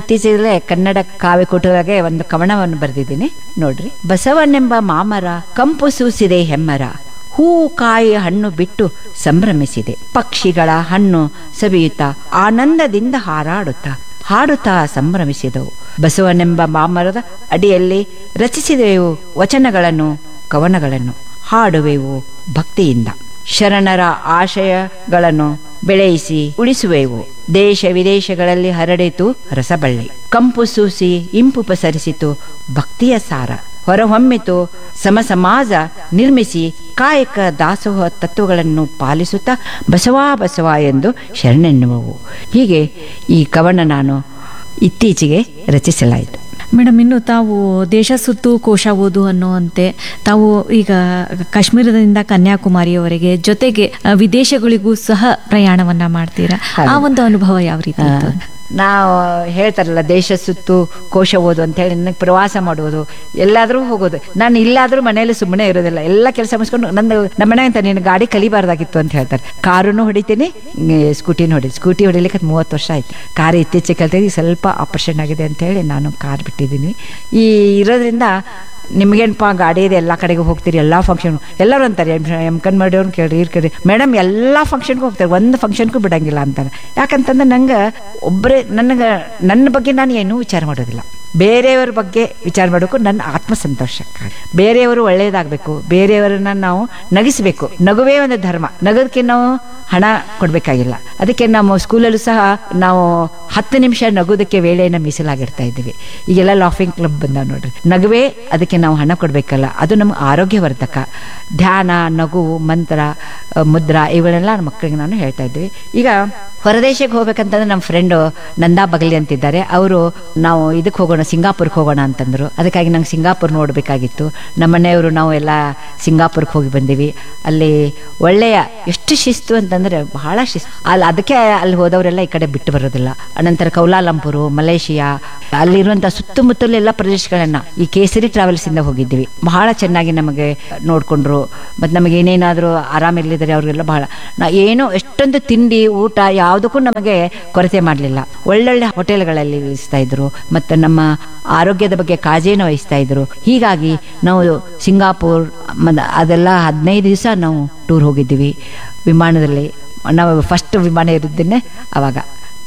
Speaker 2: ಇತ್ತೀಚೆಗೆ ಕನ್ನಡ ಕಾವ್ಯಕೂಟದಾಗೆ ಒಂದು ಕವನವನ್ನು ಬರೆದಿದ್ದೀನಿ ನೋಡ್ರಿ ಬಸವನೆಂಬ ಮಾಮರ ಕಂಪು ಸೂಸಿದೆ ಹೆಮ್ಮರ ಹೂ ಕಾಯಿ ಹಣ್ಣು ಬಿಟ್ಟು ಸಂಭ್ರಮಿಸಿದೆ ಪಕ್ಷಿಗಳ ಹಣ್ಣು ಸವಿಯುತ್ತಾ ಆನಂದದಿಂದ ಹಾರಾಡುತ್ತಾ ಹಾಡುತ್ತಾ ಸಂಭ್ರಮಿಸಿದವು ಬಸವನೆಂಬ ಮಾಮರದ ಅಡಿಯಲ್ಲಿ ರಚಿಸಿದೆವು ವಚನಗಳನ್ನು ಕವನಗಳನ್ನು ಹಾಡುವೆವು ಭಕ್ತಿಯಿಂದ ಶರಣರ ಆಶಯಗಳನ್ನು ಬೆಳೆಯಿಸಿ ಉಳಿಸುವೆವು ದೇಶ ವಿದೇಶಗಳಲ್ಲಿ ಹರಡಿತು ರಸಬಳ್ಳಿ ಕಂಪು ಸೂಸಿ ಇಂಪು ಪಸರಿಸಿತು ಭಕ್ತಿಯ ಸಾರ ಹೊರಹೊಮ್ಮಿತು ಸಮ ಸಮಾಜ ನಿರ್ಮಿಸಿ ಕಾಯಕ ದಾಸೋಹ ತತ್ವಗಳನ್ನು ಪಾಲಿಸುತ್ತಾ ಬಸವಾ ಬಸವ ಎಂದು ಶರಣೆನ್ನುವವು ಹೀಗೆ ಈ ಕವನ ನಾನು ಇತ್ತೀಚೆಗೆ ರಚಿಸಲಾಯಿತು
Speaker 1: ಮೇಡಮ್ ಇನ್ನು ತಾವು ದೇಶ ಸುತ್ತು ಕೋಶ ಓದು ಅನ್ನುವಂತೆ ತಾವು ಈಗ ಕಾಶ್ಮೀರದಿಂದ ಕನ್ಯಾಕುಮಾರಿಯವರೆಗೆ ಜೊತೆಗೆ ಆ, ವಿದೇಶಗಳಿಗೂ ಸಹ ಪ್ರಯಾಣವನ್ನ ಮಾಡ್ತೀರಾ ಆ ಒಂದು ಅನುಭವ ಯಾವ ರೀತಿ ಇತ್ತು?
Speaker 2: ನಾವು ಹೇಳ್ತಾರಲ್ಲ ದೇಶ ಸುತ್ತು ಕೋಶ ಓದು ಅಂತ ಹೇಳಿ ನನಗೆ ಪ್ರವಾಸ ಮಾಡುವುದು ಎಲ್ಲಾದ್ರೂ ಹೋಗೋದು ನಾನು ಇಲ್ಲಾದ್ರೂ ಮನೆಯಲ್ಲಿ ಸುಮ್ಮನೆ ಇರೋದಿಲ್ಲ ಎಲ್ಲ ಕೆಲಸ ಮುಗಿಸ್ಕೊಂಡು ನಂದು ನಮ್ಮ ಮನೆ ಅಂತ ನೀನು ಗಾಡಿ ಕಲಿಬಾರ್ದಾಗಿತ್ತು ಅಂತ ಹೇಳ್ತಾರೆ ಕಾರನ್ನು ಹೊಡಿತೀನಿ ಸ್ಕೂಟಿನೂ ಹೊಡಿ ಸ್ಕೂಟಿ ಹೊಡಿಲಿಕ್ಕೆ ಮೂವತ್ತು ವರ್ಷ ಆಯ್ತು ಕಾರ್ ಇತ್ತೀಚೆಗೆ ಕಲ್ತಿದ್ದು ಸ್ವಲ್ಪ ಆಪರೇಷನ್ ಆಗಿದೆ ಅಂತ ಹೇಳಿ ನಾನು ಕಾರ್ ಬಿಟ್ಟಿದ್ದೀನಿ ಈ ಇರೋದ್ರಿಂದ ನಿಮ್ಗೇನಪ್ಪ ಗಾಡಿ ಇದೆ ಎಲ್ಲ ಕಡೆಗೂ ಹೋಗ್ತೀರಿ ಎಲ್ಲ ಫಂಕ್ಷನ್ ಎಲ್ಲರೂ ಅಂತಾರೆ ಎಮ್ ಎಮ್ ಕಣ್ ಮಾಡಿಯವ್ರನ್ನ ಕೇಳ್ರಿ ಇರ್ ಕೇಳ್ರಿ ಮೇಡಮ್ ಎಲ್ಲ ಫಂಕ್ಷನ್ಗೂ ಹೋಗ್ತಾರೆ ಒಂದು ಫಂಕ್ಷನ್ಗೂ ಬಿಡಂಗಿಲ್ಲ ಅಂತಾರೆ ಯಾಕಂತಂದ್ರೆ ನಂಗೆ ಒಬ್ಬರೇ ನನಗೆ ನನ್ನ ಬಗ್ಗೆ ನಾನು ಏನೂ ವಿಚಾರ ಮಾಡೋದಿಲ್ಲ ಬೇರೆಯವ್ರ ಬಗ್ಗೆ ವಿಚಾರ ಮಾಡೋಕ್ಕೂ ನನ್ನ ಆತ್ಮ ಸಂತೋಷಕ್ಕಾಗಿ ಬೇರೆಯವರು ಒಳ್ಳೆಯದಾಗಬೇಕು ಬೇರೆಯವರನ್ನ ನಾವು ನಗಿಸಬೇಕು ನಗುವೇ ಒಂದು ಧರ್ಮ ನಗೋದಕ್ಕೆ ನಾವು ಹಣ ಕೊಡಬೇಕಾಗಿಲ್ಲ ಅದಕ್ಕೆ ನಮ್ಮ ಸ್ಕೂಲಲ್ಲೂ ಸಹ ನಾವು ಹತ್ತು ನಿಮಿಷ ನಗೋದಕ್ಕೆ ವೇಳೆಯನ್ನು ಮೀಸಲಾಗಿಡ್ತಾ ಇದ್ದೀವಿ ಈಗೆಲ್ಲ ಲಾಫಿಂಗ್ ಕ್ಲಬ್ ಬಂದ ನೋಡ್ರಿ ನಗುವೇ ಅದಕ್ಕೆ ನಾವು ಹಣ ಕೊಡಬೇಕಲ್ಲ ಅದು ನಮ್ಗೆ ಆರೋಗ್ಯವರ್ಧಕ ಧ್ಯಾನ ನಗು ಮಂತ್ರ ಆ, ಮುದ್ರಾ ಇವುಗಳೆಲ್ಲ ನಮ್ಮ ಮಕ್ಕಳಿಗೆ ನಾನು ಹೇಳ್ತಾ ಇದ್ವಿ ಈಗ ಹೊರದೇಶಕ್ಕೆ ಹೋಗ್ಬೇಕಂತಂದ್ರೆ ನಮ್ಮ ಫ್ರೆಂಡು ನಂದಾ ಬಗಲಿ ಅಂತಿದ್ದಾರೆ ಅವರು ನಾವು ಇದಕ್ಕೆ ಹೋಗೋಣ ಸಿಂಗಾಪುರ್ಗೆ ಹೋಗೋಣ ಅಂತಂದ್ರು ಅದಕ್ಕಾಗಿ ನಂಗೆ ಸಿಂಗಾಪುರ್ ನೋಡಬೇಕಾಗಿತ್ತು ನಮ್ಮ ಮನೆಯವರು ನಾವು ಎಲ್ಲ ಸಿಂಗಾಪುರ್ಗೆ ಹೋಗಿ ಬಂದೀವಿ ಅಲ್ಲಿ ಒಳ್ಳೆಯ ಎಷ್ಟು ಶಿಸ್ತು ಅಂತಂದ್ರೆ ಬಹಳ ಶಿಸ್ತು ಅಲ್ಲಿ ಅದಕ್ಕೆ ಅಲ್ಲಿ ಹೋದವರೆಲ್ಲ ಈ ಕಡೆ ಬಿಟ್ಟು ಬರೋದಿಲ್ಲ ಅನಂತರ ಕೌಲಾಲಂಪುರು ಮಲೇಷಿಯಾ ಅಲ್ಲಿರುವಂಥ ಸುತ್ತಮುತ್ತಲೆಲ್ಲ ಪ್ರದೇಶಗಳನ್ನ ಈ ಕೇಸರಿ ಟ್ರಾವೆಲ್ಸ್ ಇಂದ ಹೋಗಿದ್ವಿ ಬಹಳ ಚೆನ್ನಾಗಿ ನಮಗೆ ನೋಡ್ಕೊಂಡ್ರು ಮತ್ತು ನಮಗೆ ಏನೇನಾದರೂ ಆರಾಮಿಲ್ಲದಿದ್ರೆ ಅವ್ರಿಗೆಲ್ಲ ಬಹಳ ನಾ ಏನೋ ಎಷ್ಟೊಂದು ತಿಂಡಿ ಊಟ ಯಾವುದಕ್ಕೂ ನಮಗೆ ಕೊರತೆ ಮಾಡಲಿಲ್ಲ ಒಳ್ಳೊಳ್ಳೆ ಹೋಟೆಲ್ಗಳಲ್ಲಿ ಇರಿಸ್ತಾ ಇದ್ರು ಮತ್ತು ನಮ್ಮ ಆರೋಗ್ಯದ ಬಗ್ಗೆ ಕಾಳಜಿಯನ್ನು ವಹಿಸ್ತಾ ಇದ್ರು ಹೀಗಾಗಿ ನಾವು ಸಿಂಗಾಪುರ್ ಮತ್ತು ಅದೆಲ್ಲ ಹದಿನೈದು ದಿವಸ ನಾವು ಟೂರ್ ಹೋಗಿದ್ದೀವಿ ವಿಮಾನದಲ್ಲಿ ನಾವು ಫಸ್ಟ್ ವಿಮಾನ ಇರಿದ್ದೇನೆ ಅವಾಗ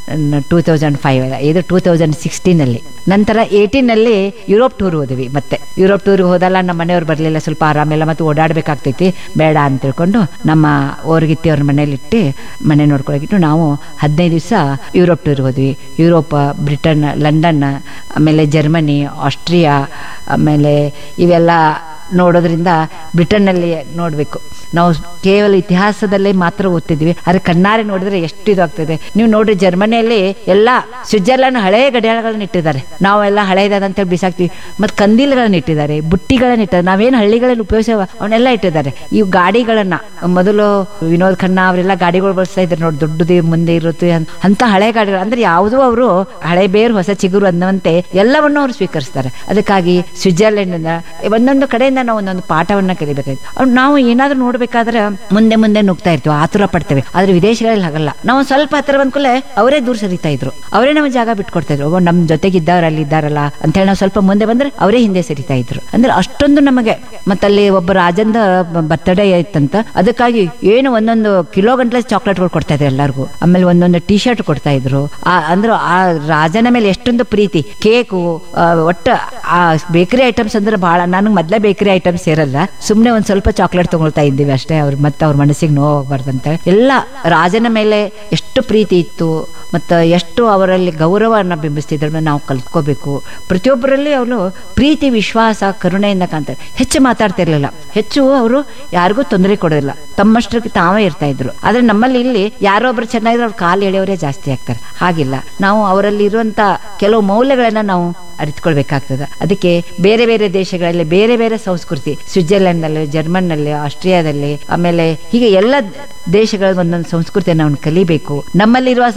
Speaker 2: ಟೂ ತೌಸಂಡ್ ಫೈವ್ ಇದು ಟೂ ತೌಸಂಡ್ ಸಿಕ್ಸ್ಟೀನಲ್ಲಿ ನಂತರ ಏಯ್ಟೀನಲ್ಲಿ ಯುರೋಪ್ ಟೂರ್ ಹೋದ್ವಿ ಮತ್ತೆ ಯುರೋಪ್ ಟೂರ್ಗೆ ಹೋದಲ್ಲ ನಮ್ಮ ಮನೆಯವ್ರು ಬರಲಿಲ್ಲ ಸ್ವಲ್ಪ ಆರಾಮಿಲ್ಲ ಮತ್ತು ಓಡಾಡಬೇಕಾಗ್ತೈತಿ ಬೇಡ ಅಂತ ತಿಳ್ಕೊಂಡು ನಮ್ಮ ಓರ್ಗಿತ್ತಿ ಅವ್ರ ಮನೇಲಿಟ್ಟು ಮನೆ ನೋಡ್ಕೊಳಗಿಟ್ಟು ನಾವು ಹದಿನೈದು ದಿವಸ ಯುರೋಪ್ ಟೂರ್ಗೆ ಹೋದ್ವಿ ಯುರೋಪ್ ಬ್ರಿಟನ್ ಲಂಡನ್ ಆಮೇಲೆ ಜರ್ಮನಿ ಆಸ್ಟ್ರಿಯಾ ಆಮೇಲೆ ಇವೆಲ್ಲ ನೋಡೋದ್ರಿಂದ ಬ್ರಿಟನ್ನಲ್ಲಿ ನೋಡಬೇಕು ನಾವು ಕೇವಲ ಇತಿಹಾಸದಲ್ಲೇ ಮಾತ್ರ ಓದ್ತಿದ್ವಿ ಆದ್ರೆ ಕಣ್ಣಾರೆ ನೋಡಿದ್ರೆ ಎಷ್ಟು ಇದಾಗ್ತದೆ ನೀವು ನೋಡ್ರಿ ಜರ್ಮನಿಯಲ್ಲಿ ಎಲ್ಲ ಸ್ವಿಟ್ಜರ್ಲೆಂಡ್ ಹಳೆಯ ಗಡಿಯಾರಗಳನ್ನ ಇಟ್ಟಿದ್ದಾರೆ ನಾವೆಲ್ಲ ಹಳೆಯದಂತೇಳಿ ಬಿಸಾಕ್ತಿವಿ ಮತ್ತು ಕಂದೀಲ್ಗಳನ್ನ ಇಟ್ಟಿದ್ದಾರೆ ಬುಟ್ಟಿಗಳನ್ನ ಇಟ್ಟಿದ್ದಾರೆ ನಾವೇನು ಹಳ್ಳಿಗಳಲ್ಲಿ ಉಪಯೋಗಿಸವ ಅವನ್ನೆಲ್ಲ ಇಟ್ಟಿದ್ದಾರೆ ಈ ಗಾಡಿಗಳನ್ನ ಮೊದಲು ವಿನೋದ್ ಖನ್ನಾ ಅವರೆಲ್ಲ ಗಾಡಿಗಳು ಬಳಸ್ತಾ ಇದ್ದಾರೆ ನೋಡಿ ದೊಡ್ಡದು ಮುಂದೆ ಇರುತ್ತೆ ಅನ್- ಅಂತ ಹಳೆ ಗಾಡಿಗಳು ಅಂದ್ರೆ ಯಾವುದೂ ಅವರು ಹಳೆ ಬೇರು ಹೊಸ ಚಿಗುರು ಅನ್ನುವಂತೆ ಎಲ್ಲವನ್ನು ಅವರು ಸ್ವೀಕರಿಸ್ತಾರೆ ಅದಕ್ಕಾಗಿ ಸ್ವಿಟ್ಜರ್ಲೆಂಡ್ ಒಂದೊಂದು ಕಡೆಯಿಂದ ನಾವು ಒಂದೊಂದು ಪಾಠವನ್ನ ಕಲಿಬೇಕಾಯ್ತು ಅವ್ರು ನಾವು ಏನಾದ್ರೂ ನೋಡ್ಬೇಕಾದ್ರೆ ಮುಂದೆ ಮುಂದೆ ನುಗ್ತಾ ಇರ್ತೀವಿ ಆತುರ ಪಡ್ತೇವೆ ಆದ್ರೆ ವಿದೇಶಗಳಲ್ಲಿ ಹಾಗಲ್ಲ ನಾವು ಒಂದ್ ಸ್ವಲ್ಪ ಹತ್ರ ಬಂದ ಕೂಡಲೇ ಅವರೇ ದೂರ ಸರಿತಾ ಇದ್ರು ಅವರೇ ನಮ್ಮ ಜಾಗ ಬಿಟ್ಕೊಡ್ತಾ ಇದ್ರು ಓ ನಮ್ ಜೊತೆಗಿದ್ದವ್ರು ಅಲ್ಲಿ ಇದ್ದಾರಲ್ಲ ಅಂತ ಹೇಳಿ ನಾವು ಸ್ವಲ್ಪ ಮುಂದೆ ಬಂದ್ರೆ ಅವರೇ ಹಿಂದೆ ಸರಿತಾ ಇದ್ರು ಅಂದ್ರೆ ಅಷ್ಟೊಂದು ನಮಗೆ ಮತ್ತಲ್ಲಿ ಒಬ್ಬ ರಾಜಂದ ಬರ್ತಡೇ ಇತ್ತಂತ ಅದಕ್ಕಾಗಿ ಏನು ಒಂದೊಂದು ಕಿಲೋ ಗಂಟ್ಲೆ ಚಾಕ್ಲೇಟ್ಗಳು ಕೊಡ್ತಾ ಇದ್ರು ಎಲ್ಲರಿಗೂ ಆಮೇಲೆ ಒಂದೊಂದು ಟಿ ಶರ್ಟ್ ಕೊಡ್ತಾ ಇದ್ರು ಆ ಅಂದ್ರೆ ಆ ರಾಜನ ಮೇಲೆ ಎಷ್ಟೊಂದು ಪ್ರೀತಿ ಕೇಕು ಆ, ಒಟ್ಟ ಆ ಬೇಕರಿ ಐಟಮ್ಸ್ ಅಂದ್ರೆ ಬಹಳ ನನಗೆ ಮೊದ್ಲೇ ಬೇಕರಿ ಐಟಮ್ಸ್ ಸೇರಲ್ಲ ಸುಮ್ನೆ ಒಂದ್ ಸ್ವಲ್ಪ ಚಾಕ್ಲೇಟ್ ತಗೊಳ್ತಾ ಇದ್ದೀವಿ ಅಷ್ಟೇ ಅವ್ರ ಮತ್ತೆ ಅವ್ರ ಮನಸ್ಸಿಗೆ ನೋವು ಹೋಗ್ಬಾರ್ದು ಅಂತ ಹೇಳಿ ಎಲ್ಲ ರಾಜನ ಮೇಲೆ ಎಷ್ಟು ಪ್ರೀತಿ ಇತ್ತು ಮತ್ತು ಎಷ್ಟು ಅವರಲ್ಲಿ ಗೌರವವನ್ನು ಬಿಂಬಿಸ್ತಿದ್ರು ನಾವು ಕಲ್ತ್ಕೋಬೇಕು ಪ್ರತಿಯೊಬ್ಬರಲ್ಲಿ ಅವರು ಪ್ರೀತಿ ವಿಶ್ವಾಸ ಕರುಣೆಯಿಂದ ಕಾಣ್ತಾರೆ ಹೆಚ್ಚು ಮಾತಾಡ್ತಿರ್ಲಿಲ್ಲ ಹೆಚ್ಚು ಅವರು ಯಾರಿಗೂ ತೊಂದರೆ ಕೊಡೋದಿಲ್ಲ ತಮ್ಮಷ್ಟಕ್ಕೆ ತಾವೇ ಇರ್ತಾ ಇದ್ರು ಆದ್ರೆ ನಮ್ಮಲ್ಲಿ ಇಲ್ಲಿ ಯಾರೋ ಒಬ್ರು ಚೆನ್ನಾಗಿದ್ರೆ ಅವ್ರು ಕಾಲು ಎಳೆಯವರೇ ಜಾಸ್ತಿ ಆಗ್ತಾರೆ ಹಾಗಿಲ್ಲ ನಾವು ಅವರಲ್ಲಿ ಇರುವಂತ ಕೆಲವು ಮೌಲ್ಯಗಳನ್ನ ನಾವು ಅರಿತುಕೊಳ್ಬೇಕಾಗ್ತದೆ ಅದಕ್ಕೆ ಬೇರೆ ಬೇರೆ ದೇಶಗಳಲ್ಲಿ ಬೇರೆ ಬೇರೆ ಸಂಸ್ಕೃತಿ ಸ್ವಿಟ್ಜರ್ಲೆಂಡ್ ನಲ್ಲಿ ಜರ್ಮನ್ ನಲ್ಲಿ ಆಸ್ಟ್ರಿಯಾದಲ್ಲಿ ಆಮೇಲೆ ಹೀಗೆ ಎಲ್ಲ ದೇಶಗಳ ಒಂದೊಂದು ಸಂಸ್ಕೃತಿಯನ್ನು ನಾವು ಕಲಿಬೇಕು ನಮ್ಮಲ್ಲಿರುವ ಭಾರತೀಯ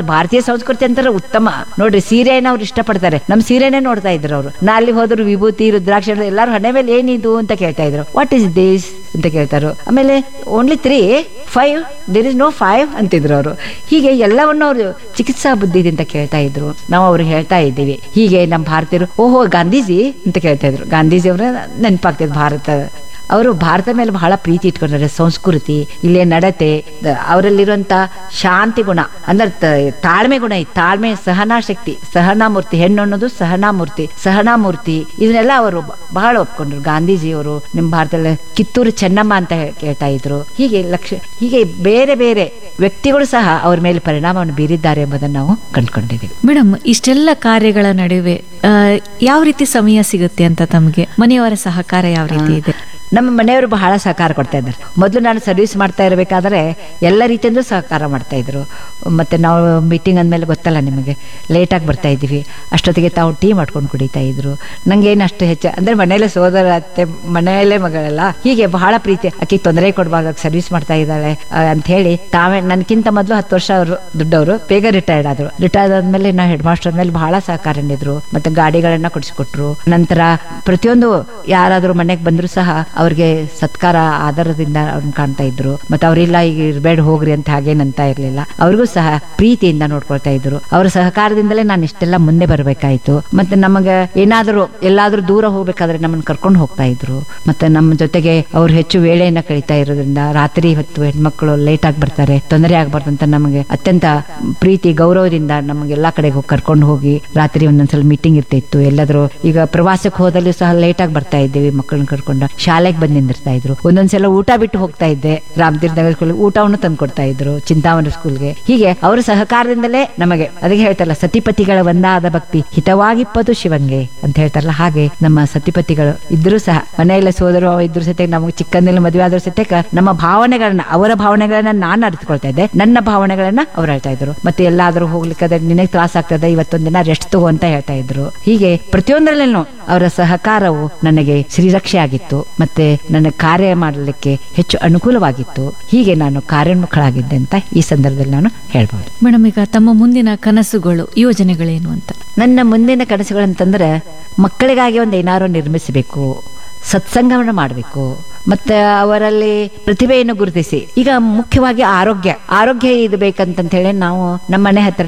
Speaker 2: ಸಂಸ್ಕೃತಿ ಅಂತಾರೆ ಉತ್ತಮ ನೋಡ್ರಿ ಸೀರೆನ ಅವ್ರು ಇಷ್ಟಪಡ್ತಾರೆ ನಮ್ ಸೀರೆನೇ ನೋಡ್ತಾ ಇದ್ರು ಅವರು ನಾ ಅಲ್ಲಿ ಹೋದ್ರು ವಿಭೂತಿ ರುದ್ರಾಕ್ಷ ಎಲ್ಲಾರು ಹಣೆ ಮೇಲೆ ಏನಿದು ಅಂತ ಕೇಳ್ತಾ ಇದ್ರು ವಾಟ್ ಇಸ್ ದಿಸ್ ಅಂತ ಕೇಳ್ತಾರು ಆಮೇಲೆ only three five there is no five ಅಂತಿದ್ರು ಅವರು ಹೀಗೆ ಎಲ್ಲವನ್ನು ಅವರು ಚಿಕಿತ್ಸಾ ಬುದ್ಧಿದಿಂದ ಕೇಳ್ತಾ ಇದ್ರು ನಾವು ಅವ್ರಿಗೆ ಹೇಳ್ತಾ ಇದ್ದೀವಿ ಹೀಗೆ ನಮ್ಮ ಭಾರತೀಯರು ಓಹೋ ಗಾಂಧೀಜಿ ಅಂತ ಕೇಳ್ತಾ ಇದ್ರು ಗಾಂಧೀಜಿ ಅವರ ನೆನಪಾಗ್ತಿದ್ರು ಭಾರತ ಅವರು ಭಾರತ ಮೇಲೆ ಬಹಳ ಪ್ರೀತಿ ಇಟ್ಕೊಂಡ್ರೆ ಸಂಸ್ಕೃತಿ ಇಲ್ಲೇ ನಡತೆ ದ- ಅವರಲ್ಲಿರುವಂತ ಶಾಂತಿ ಗುಣ ಅಂದ್ರೆ ತ- ತಾಳ್ಮೆ ಗುಣ ಇತ್ತು ತಾಳ್ಮೆ ಸಹನಾ ಶಕ್ತಿ ಸಹನಾ ಮೂರ್ತಿ ಹೆಣ್ಣು ಅನ್ನೋದು ಸಹನಾ ಮೂರ್ತಿ ಸಹನಾ ಮೂರ್ತಿ ಇದನ್ನೆಲ್ಲ ಅವರು ಬ- ಬಹಳ ಒಪ್ಕೊಂಡ್ರು ಗಾಂಧೀಜಿಯವರು ನಿಮ್ಮ ಭಾರತದಲ್ಲಿ ಕಿತ್ತೂರು ಚೆನ್ನಮ್ಮ ಅಂತ ಹೇ- ಕೇಳ್ತಾ ಇದ್ರು ಹೀಗೆ ಲಕ್ಷ ಹೀಗೆ ಬೇರೆ ಬೇರೆ ವ್ಯಕ್ತಿಗಳು ಸಹ ಅವ್ರ ಮೇಲೆ ಪರಿಣಾಮವನ್ನು ಬೀರಿದ್ದಾರೆ ಎಂಬುದನ್ನು ನಾವು ಕಂಡುಕೊಂಡಿದ್ದೀವಿ
Speaker 1: ಮೇಡಮ್ ಇಷ್ಟೆಲ್ಲ ಕಾರ್ಯಗಳ ನಡುವೆ ಆ, ಯಾವ ರೀತಿ ಸಮಯ ಸಿಗುತ್ತೆ ಅಂತ ತಮಗೆ ಮನೆಯವರ ಸಹಕಾರ ಯಾವ ರೀತಿ ಇದೆ
Speaker 2: ನಮ್ಮ ಮನೆಯವರು ಬಹಳ ಸಹಕಾರ ಕೊಡ್ತಾ ಇದ್ದಾರೆ ಮೊದಲು ನಾನು ಸರ್ವಿಸ್ ಮಾಡ್ತಾ ಇರಬೇಕಾದ್ರೆ ಎಲ್ಲ ರೀತಿಯಿಂದ ಸಹಕಾರ ಮಾಡ್ತಾ ಇದ್ರು ಮತ್ತೆ ನಾವು ಮೀಟಿಂಗ್ ಅಂದಮೇಲೆ ಗೊತ್ತಲ್ಲ ನಿಮಗೆ ಲೇಟಾಗಿ ಬರ್ತಾ ಇದ್ದೀವಿ ಅಷ್ಟೊತ್ತಿಗೆ ತಾವು ಟೀ ಮಾಡ್ಕೊಂಡು ಕುಡಿತಾ ಇದ್ರು ನಂಗೇನು ಅಷ್ಟು ಹೆಚ್ಚು ಅಂದ್ರೆ ಮನೆಯಲ್ಲೇ ಸೋದರ ಅತ್ತೆ ಮನೆಯಲ್ಲೇ ಮಗಳಲ್ಲ ಹೀಗೆ ಬಹಳ ಪ್ರೀತಿ ಆಕೆ ತೊಂದರೆ ಕೊಡಬಾರ್ದು ಸರ್ವಿಸ್ ಮಾಡ್ತಾ ಇದ್ದಾಳೆ ಅಂತ ಹೇಳಿ ತಾವೇ ನನ್ಕಿಂತ ಮೊದಲು ಹತ್ತು ವರ್ಷ ಅವರು ದುಡ್ಡವರು ಬೇಗ ರಿಟೈರ್ಡ್ ಆದ್ರು ರಿಟೈರ್ಡ್ ಆದ್ಮೇಲೆ ನಾವು ಹೆಡ್ ಮಾಸ್ಟರ್ ಮೇಲೆ ಬಹಳ ಸಹಕಾರ ನೀಡಿದ್ರು ಮತ್ತೆ ಗಾಡಿಗಳನ್ನ ಕೊಡಿಸ್ಕೊಟ್ರು ನಂತರ ಪ್ರತಿಯೊಂದು ಯಾರಾದ್ರೂ ಮನೆಗೆ ಬಂದ್ರು ಸಹ ಅವ್ರಿಗೆ ಸತ್ಕಾರ ಆಧಾರದಿಂದ ಅವ್ರನ್ನ ಕಾಣ್ತಾ ಇದ್ರು ಮತ್ತೆ ಅವರಿಲ್ಲ ಈಗ ಇರ್ಬೇಡ ಹೋಗ್ರಿ ಅಂತ ಹಾಗೇನಂತ ಇರ್ಲಿಲ್ಲ ಅವ್ರಿಗೂ ಸಹ ಪ್ರೀತಿಯಿಂದ ನೋಡ್ಕೊಳ್ತಾ ಇದ್ರು ಅವರ ಸಹಕಾರದಿಂದಲೇ ನಾನು ಇಷ್ಟೆಲ್ಲ ಮುಂದೆ ಬರಬೇಕಾಯ್ತು ಮತ್ತೆ ನಮಗೆ ಏನಾದರೂ ಎಲ್ಲಾದ್ರೂ ದೂರ ಹೋಗ್ಬೇಕಾದ್ರೆ ನಮ್ಮನ್ನ ಕರ್ಕೊಂಡು ಹೋಗ್ತಾ ಇದ್ರು ಮತ್ತೆ ನಮ್ಮ ಜೊತೆಗೆ ಅವ್ರು ಹೆಚ್ಚು ವೇಳೆಯನ್ನ ಕಳೀತಾ ಇರೋದ್ರಿಂದ ರಾತ್ರಿ ಹೊತ್ತು ಹೆಣ್ಮಕ್ಳು ಲೇಟ್ ಆಗಿ ಬರ್ತಾರೆ ತೊಂದರೆ ಆಗ್ಬಾರ್ದು ಅಂತ ನಮಗೆ ಅತ್ಯಂತ ಪ್ರೀತಿ ಗೌರವದಿಂದ ನಮಗೆಲ್ಲಾ ಕಡೆಗೆ ಹೋಗಿ ಕರ್ಕೊಂಡು ಹೋಗಿ ರಾತ್ರಿ ಒಂದೊಂದ್ಸಲ ಮೀಟಿಂಗ್ ಇರ್ತಿತ್ತು ಎಲ್ಲಾದ್ರೂ ಈಗ ಪ್ರವಾಸಕ್ಕೆ ಹೋದಲ್ಲೂ ಸಹ ಲೇಟ್ ಆಗಿ ಬರ್ತಾ ಇದ್ದೀವಿ ಮಕ್ಕಳನ್ನ ಕರ್ಕೊಂಡು ಶಾಲೆಗೆ ಬಂದು ನಿಂದಿರ್ತಾ ಇದ್ರು ಒಂದೊಂದ್ಸಲ ಊಟ ಬಿಟ್ಟು ಹೋಗ್ತಾ ಇದ್ದೆ ರಾಮತೀರ್ಥ ನಗರ ಸ್ಕೂಲ್ ಊಟವನ್ನು ತಂದು ಕೊಡ್ತಾ ಇದ್ರು ಚಿಂತಾಮಣಿ ಸ್ಕೂಲ್ಗೆ ಹೀಗೆ ಅವರ ಸಹಕಾರದಿಂದಲೇ ನಮಗೆ ಅದಕ್ಕೆ ಹೇಳ್ತಾರಲ್ಲ ಸತಿಪತಿಗಳ ಒಂದಾದ ಭಕ್ತಿ ಹಿತವಾಗಿಪ್ಪದು ಶಿವಂಗೆ ಅಂತ ಹೇಳ್ತಾರಲ್ಲ ಹಾಗೆ ನಮ್ಮ ಸತಿಪತಿಗಳು ಇದ್ರು ಸಹ ಮನೆಯಲ್ಲ ಸೋದರು ಇದ್ರು ಸತೆ ನಮಗೆ ಚಿಕ್ಕಂದಿನ ಮದುವೆ ಆದ್ರ ಸತ್ಯಕ ನಮ್ಮ ಭಾವನೆಗಳನ್ನ ಅವರ ಭಾವನೆಗಳನ್ನ ನಾನು ಅರಿತುಕೊಳ್ತಾ ಇದ್ದೆ ನನ್ನ ಭಾವನೆಗಳನ್ನ ಅವ್ರು ಹೇಳ್ತಾ ಇದ್ರು ಮತ್ತೆ ಎಲ್ಲಾದ್ರೂ ಹೋಗ್ಲಿಕ್ಕೆ ನಿನಗೆ ತ್ರಾಸ ಆಗ್ತದೆ ಇವತ್ತೊಂದ್ ದಿನ ರೆಸ್ಟ್ ತಗೋ ಅಂತ ಹೇಳ್ತಾ ಇದ್ರು ಹೀಗೆ ಪ್ರತಿಯೊಂದರಲ್ಲೂ ಅವರ ಸಹಕಾರವು ನನಗೆ ಶ್ರೀರಕ್ಷೆ ಆಗಿತ್ತು ಮತ್ತೆ ನನ್ನ ಕಾರ್ಯ ಮಾಡಲಿಕ್ಕೆ ಹೆಚ್ಚು ಅನುಕೂಲವಾಗಿತ್ತು ಹೀಗೆ ನಾನು ಕಾರ್ಯೋನ್ಮುಖಳಾಗಿದ್ದೆ ಅಂತ ಈ ಸಂದರ್ಭದಲ್ಲಿ ನಾನು ಹೇಳ್ಬೋದು
Speaker 1: ಮೇಡಮ್ ಈಗ ತಮ್ಮ ಮುಂದಿನ ಕನಸುಗಳು ಯೋಜನೆಗಳೇನು ಅಂತ
Speaker 2: ನನ್ನ ಮುಂದಿನ ಕನಸುಗಳಂತಂದ್ರೆ ಮಕ್ಕಳಿಗಾಗಿ ಒಂದು ಏನಾರು ನಿರ್ಮಿಸಬೇಕು ಸತ್ಸಂಗವನ್ನು ಮಾಡಬೇಕು ಮತ್ತೆ ಅವರಲ್ಲಿ ಪ್ರತಿಭೆಯನ್ನು ಗುರುತಿಸಿ ಈಗ ಮುಖ್ಯವಾಗಿ ಆರೋಗ್ಯ ಆರೋಗ್ಯ ಇದು ಬೇಕಂತ ಹೇಳಿ ನಾವು ನಮ್ಮ ಮನೆ ಹತ್ರ